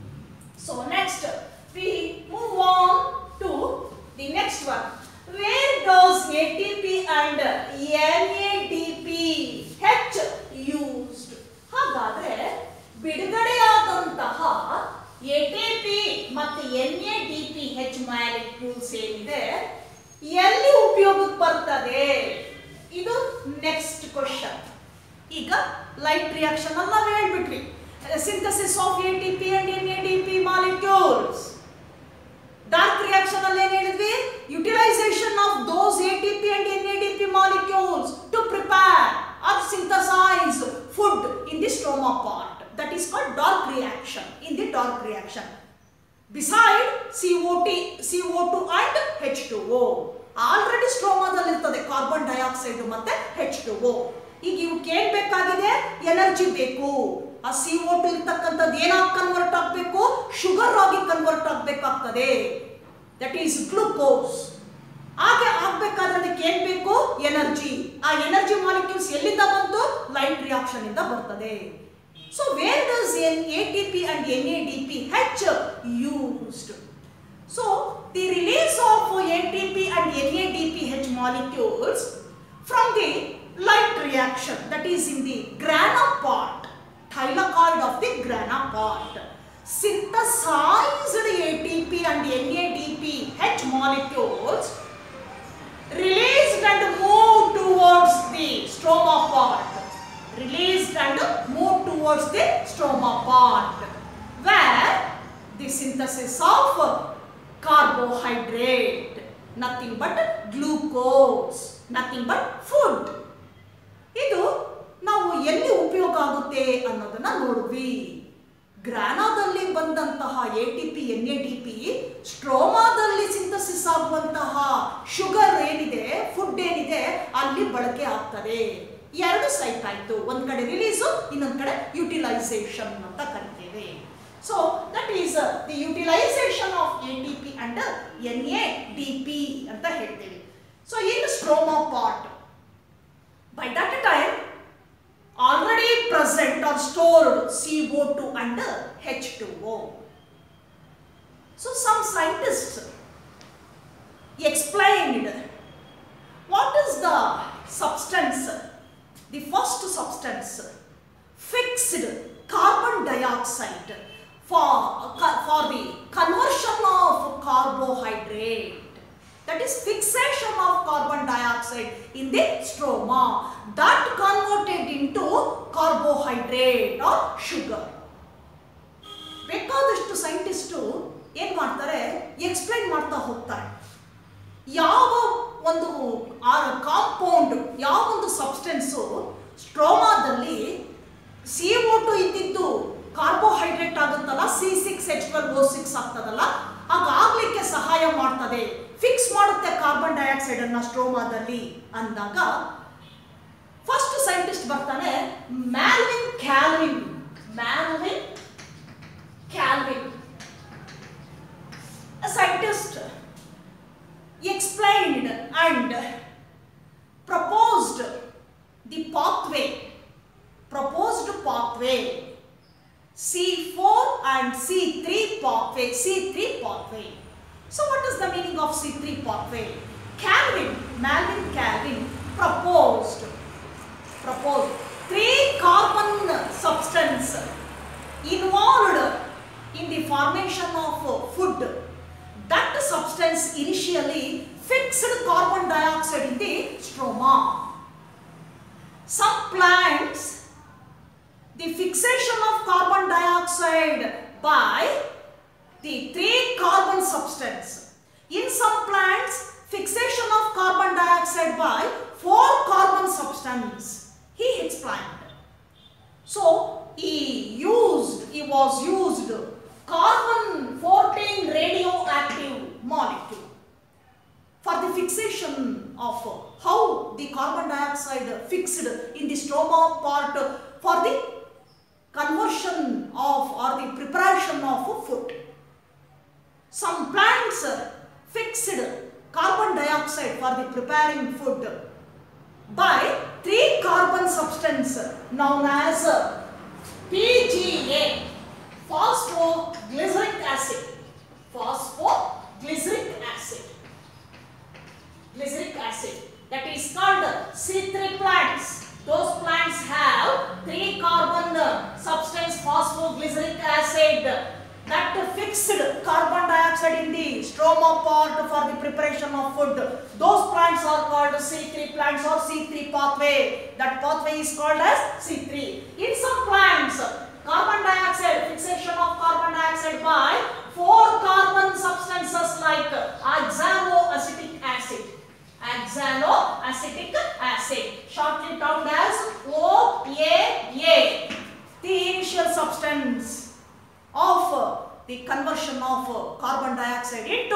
so next we move on to the next one where does A T P and N A D P H used ಹಾಗಾದ್ರೆ ಬಿಡುಗಡೆಯಾದಂತಹ ಎ ಟಿ ಪಿ ಮತ್ತು N A D P H molecules ಏನಿದೆ ಎಲ್ಲಿ ಉಪಯೋಗಕ್ಕೆ ಬರ್ತದೆ ಇದು next question ಈಗ light reaction ಅಲ್ಲ ನಾವು ಹೇಳ್ಬಿಟ್ವಿ synthesis of A T P and N A D P molecules dark reaction ಅಲ್ಲಿ ಏನ್ ಹೇಳಿದ್ವಿ utilisation of those A T P and N A D P molecules to prepare or synthesise food in the stroma part that is called dark reaction in the dark reaction beside CO2 CO2 and H2O already ಸ್ಟ್ರೋಮಾದಲ್ಲಿ ಇರ್ತದೆ carbon dioxide ಮತ್ತೆ H2O ಈಗ ಇವಕ್ಕೆ ಏನ್ ಬೇಕಾಗಿದೆ energy ಬೇಕು ಆ C O to ಇರ್ತಕ್ಕಂಥದ್ದು ಏನಾಗಿ ಕನ್ವರ್ಟ್ ಆಗಬೇಕು ಶುಗರ್ ಆಗಿ ಕನ್ವರ್ಟ್ ಆಗಬೇಕಾಗ್ತದೆ ದಟ್ ಈಸ್ ಗ್ಲೂಕೋಸ್ ಹಾಗೆ ಆಗ್ಬೇಕಾದ್ರೆ ಅದಕ್ಕೆ ಏನ್ ಬೇಕು ಎನರ್ಜಿ ಆ ಎನರ್ಜಿ ಮಾಲಿಕ್ಯೂಲ್ಸ್ ಎಲ್ಲಿಂದ ಬಂತು ಲೈಟ್ ರಿಯಾಕ್ಷನ್ ಇಂದ ಬರ್ತದೆ so where does N A T P and N A D P H used so the release of ATP and NADPH molecules from the light reaction that is in the grana part, thylakoid of the grana part. Synthesized ATP and NADPH molecules released and moved towards the stroma part. Released and moved towards the stroma part where the synthesis of carbohydrate, nothing but glucose, nothing but food. ಇದು ನಾವು ಎಲ್ಲಿ ಉಪಯೋಗ ಆಗುತ್ತೆ ಅನ್ನೋದನ್ನ ನೋಡಿದ್ವಿ ಗ್ರಾನಾದಲ್ಲಿ ಬಂದಂತಹ A T P N A D P ಸ್ಟ್ರೋಮಾದಲ್ಲಿ ಸಿಂಥಸಿಸ್ ಆಗುವಂತಹ ಶುಗರ್ ಏನಿದೆ ಫುಡ್ ಏನಿದೆ ಅಲ್ಲಿ ಬಳಕೆ ಆಗ್ತದೆ ಎರಡು ಸೈಟ್ ಆಯ್ತು ಒಂದ್ ಕಡೆ ರಿಲೀಸು ಇನ್ನೊಂದ್ ಕಡೆ ಯುಟಿಲೈಸೇಷನ್ ಅಂತ ಕರಿತೇವೆ so that is the utilisation of A T P and N A D P ಅಂತ ಹೇಳ್ತೇವೆ so in stroma part by that time already present or stored CO2 and H2O. So some scientists explained what is the substance, the first substance, fixed carbon dioxide for, for the conversion of carbohydrate. That is fixation of carbon dioxide in the stroma that converted into carbohydrate or sugar. ಬೇಕಾದಷ್ಟು scientist ಏನ್ ಮಾಡ್ತಾರೆ explain ಮಾಡ್ತಾ ಹೋಗ್ತಾರೆ ಯಾವ ಒಂದು compound ಯಾವ ಒಂದು substance ಸ್ಟ್ರೋಮಾದಲ್ಲಿ ಸಿ ಓ ಟು ಇದ್ದಿದ್ದು ಕಾರ್ಬೋಹೈಡ್ರೇಟ್ ಆಗುತ್ತಲ್ಲ C six H twelve O six ಆಗ್ತದಲ್ಲ ಹಾಗಾಗ್ಲಿಕ್ಕೆ ಸಹಾಯ ಮಾಡ್ತದೆ ಫಿಕ್ಸ್ ಮಾಡುತ್ತೆ ಕಾರ್ಬನ್ ಡೈಆಕ್ಸೈಡ್ ಅನ್ನ ಸ್ಟ್ರೋಮಾದಲ್ಲಿ ಅಂದಾಗ ಫಸ್ಟ್ ಸೈಂಟಿಸ್ಟ್ ಬರ್ತಾನೆ Melvin Calvin Melvin Calvin scientist explained and proposed the pathway proposed pathway C4 and C3 pathway C3 pathway so what is the meaning of C3 pathway Calvin Melvin Calvin proposed proposed three carbon substance involved in the formation of food that substance initially fixed carbon dioxide in the stroma. Some plants, the fixation of carbon dioxide by the three carbon substance. In some plants, fixation of carbon dioxide by four carbon substance. He explained. So he used, he was used carbon 14 radioactive molecule for the fixation of how the carbon dioxide fixed in the stroma part for the conversion of or the preparation of food. Some plants fixed carbon dioxide for the preparing food by three carbon substance known as PGA phosphoglyceric acid phosphoglyceric acid glyceric acid that is called C3 plants those plants have three carbon substance phosphoglyceric acid that fixed carbon dioxide in the stroma part for the preparation of food those plants are called C3 plants or C3 pathway that pathway is called as C3 in some plants carbon dioxide fixation of carbon dioxide by four carbon substances like oxaloacetic acid oxaloacetic acid shortly termed as OAA the initial substance of the conversion of carbon dioxide into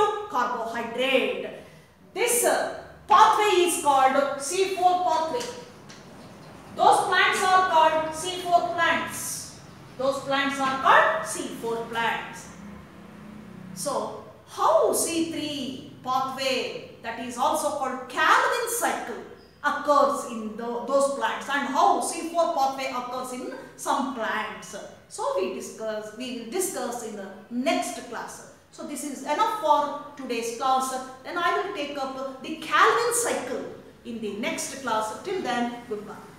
carbohydrate this pathway is called C4 pathway those plants are called C4 plants. Those plants are called C4 plants. So, how C3 pathway that is also called Calvin cycle occurs in tho- those plants and how C4 pathway occurs in some plants. So, we discuss, we will discuss in the next class. So, this is enough for today's class. Then I will take up the Calvin cycle in the next class. Till then, goodbye.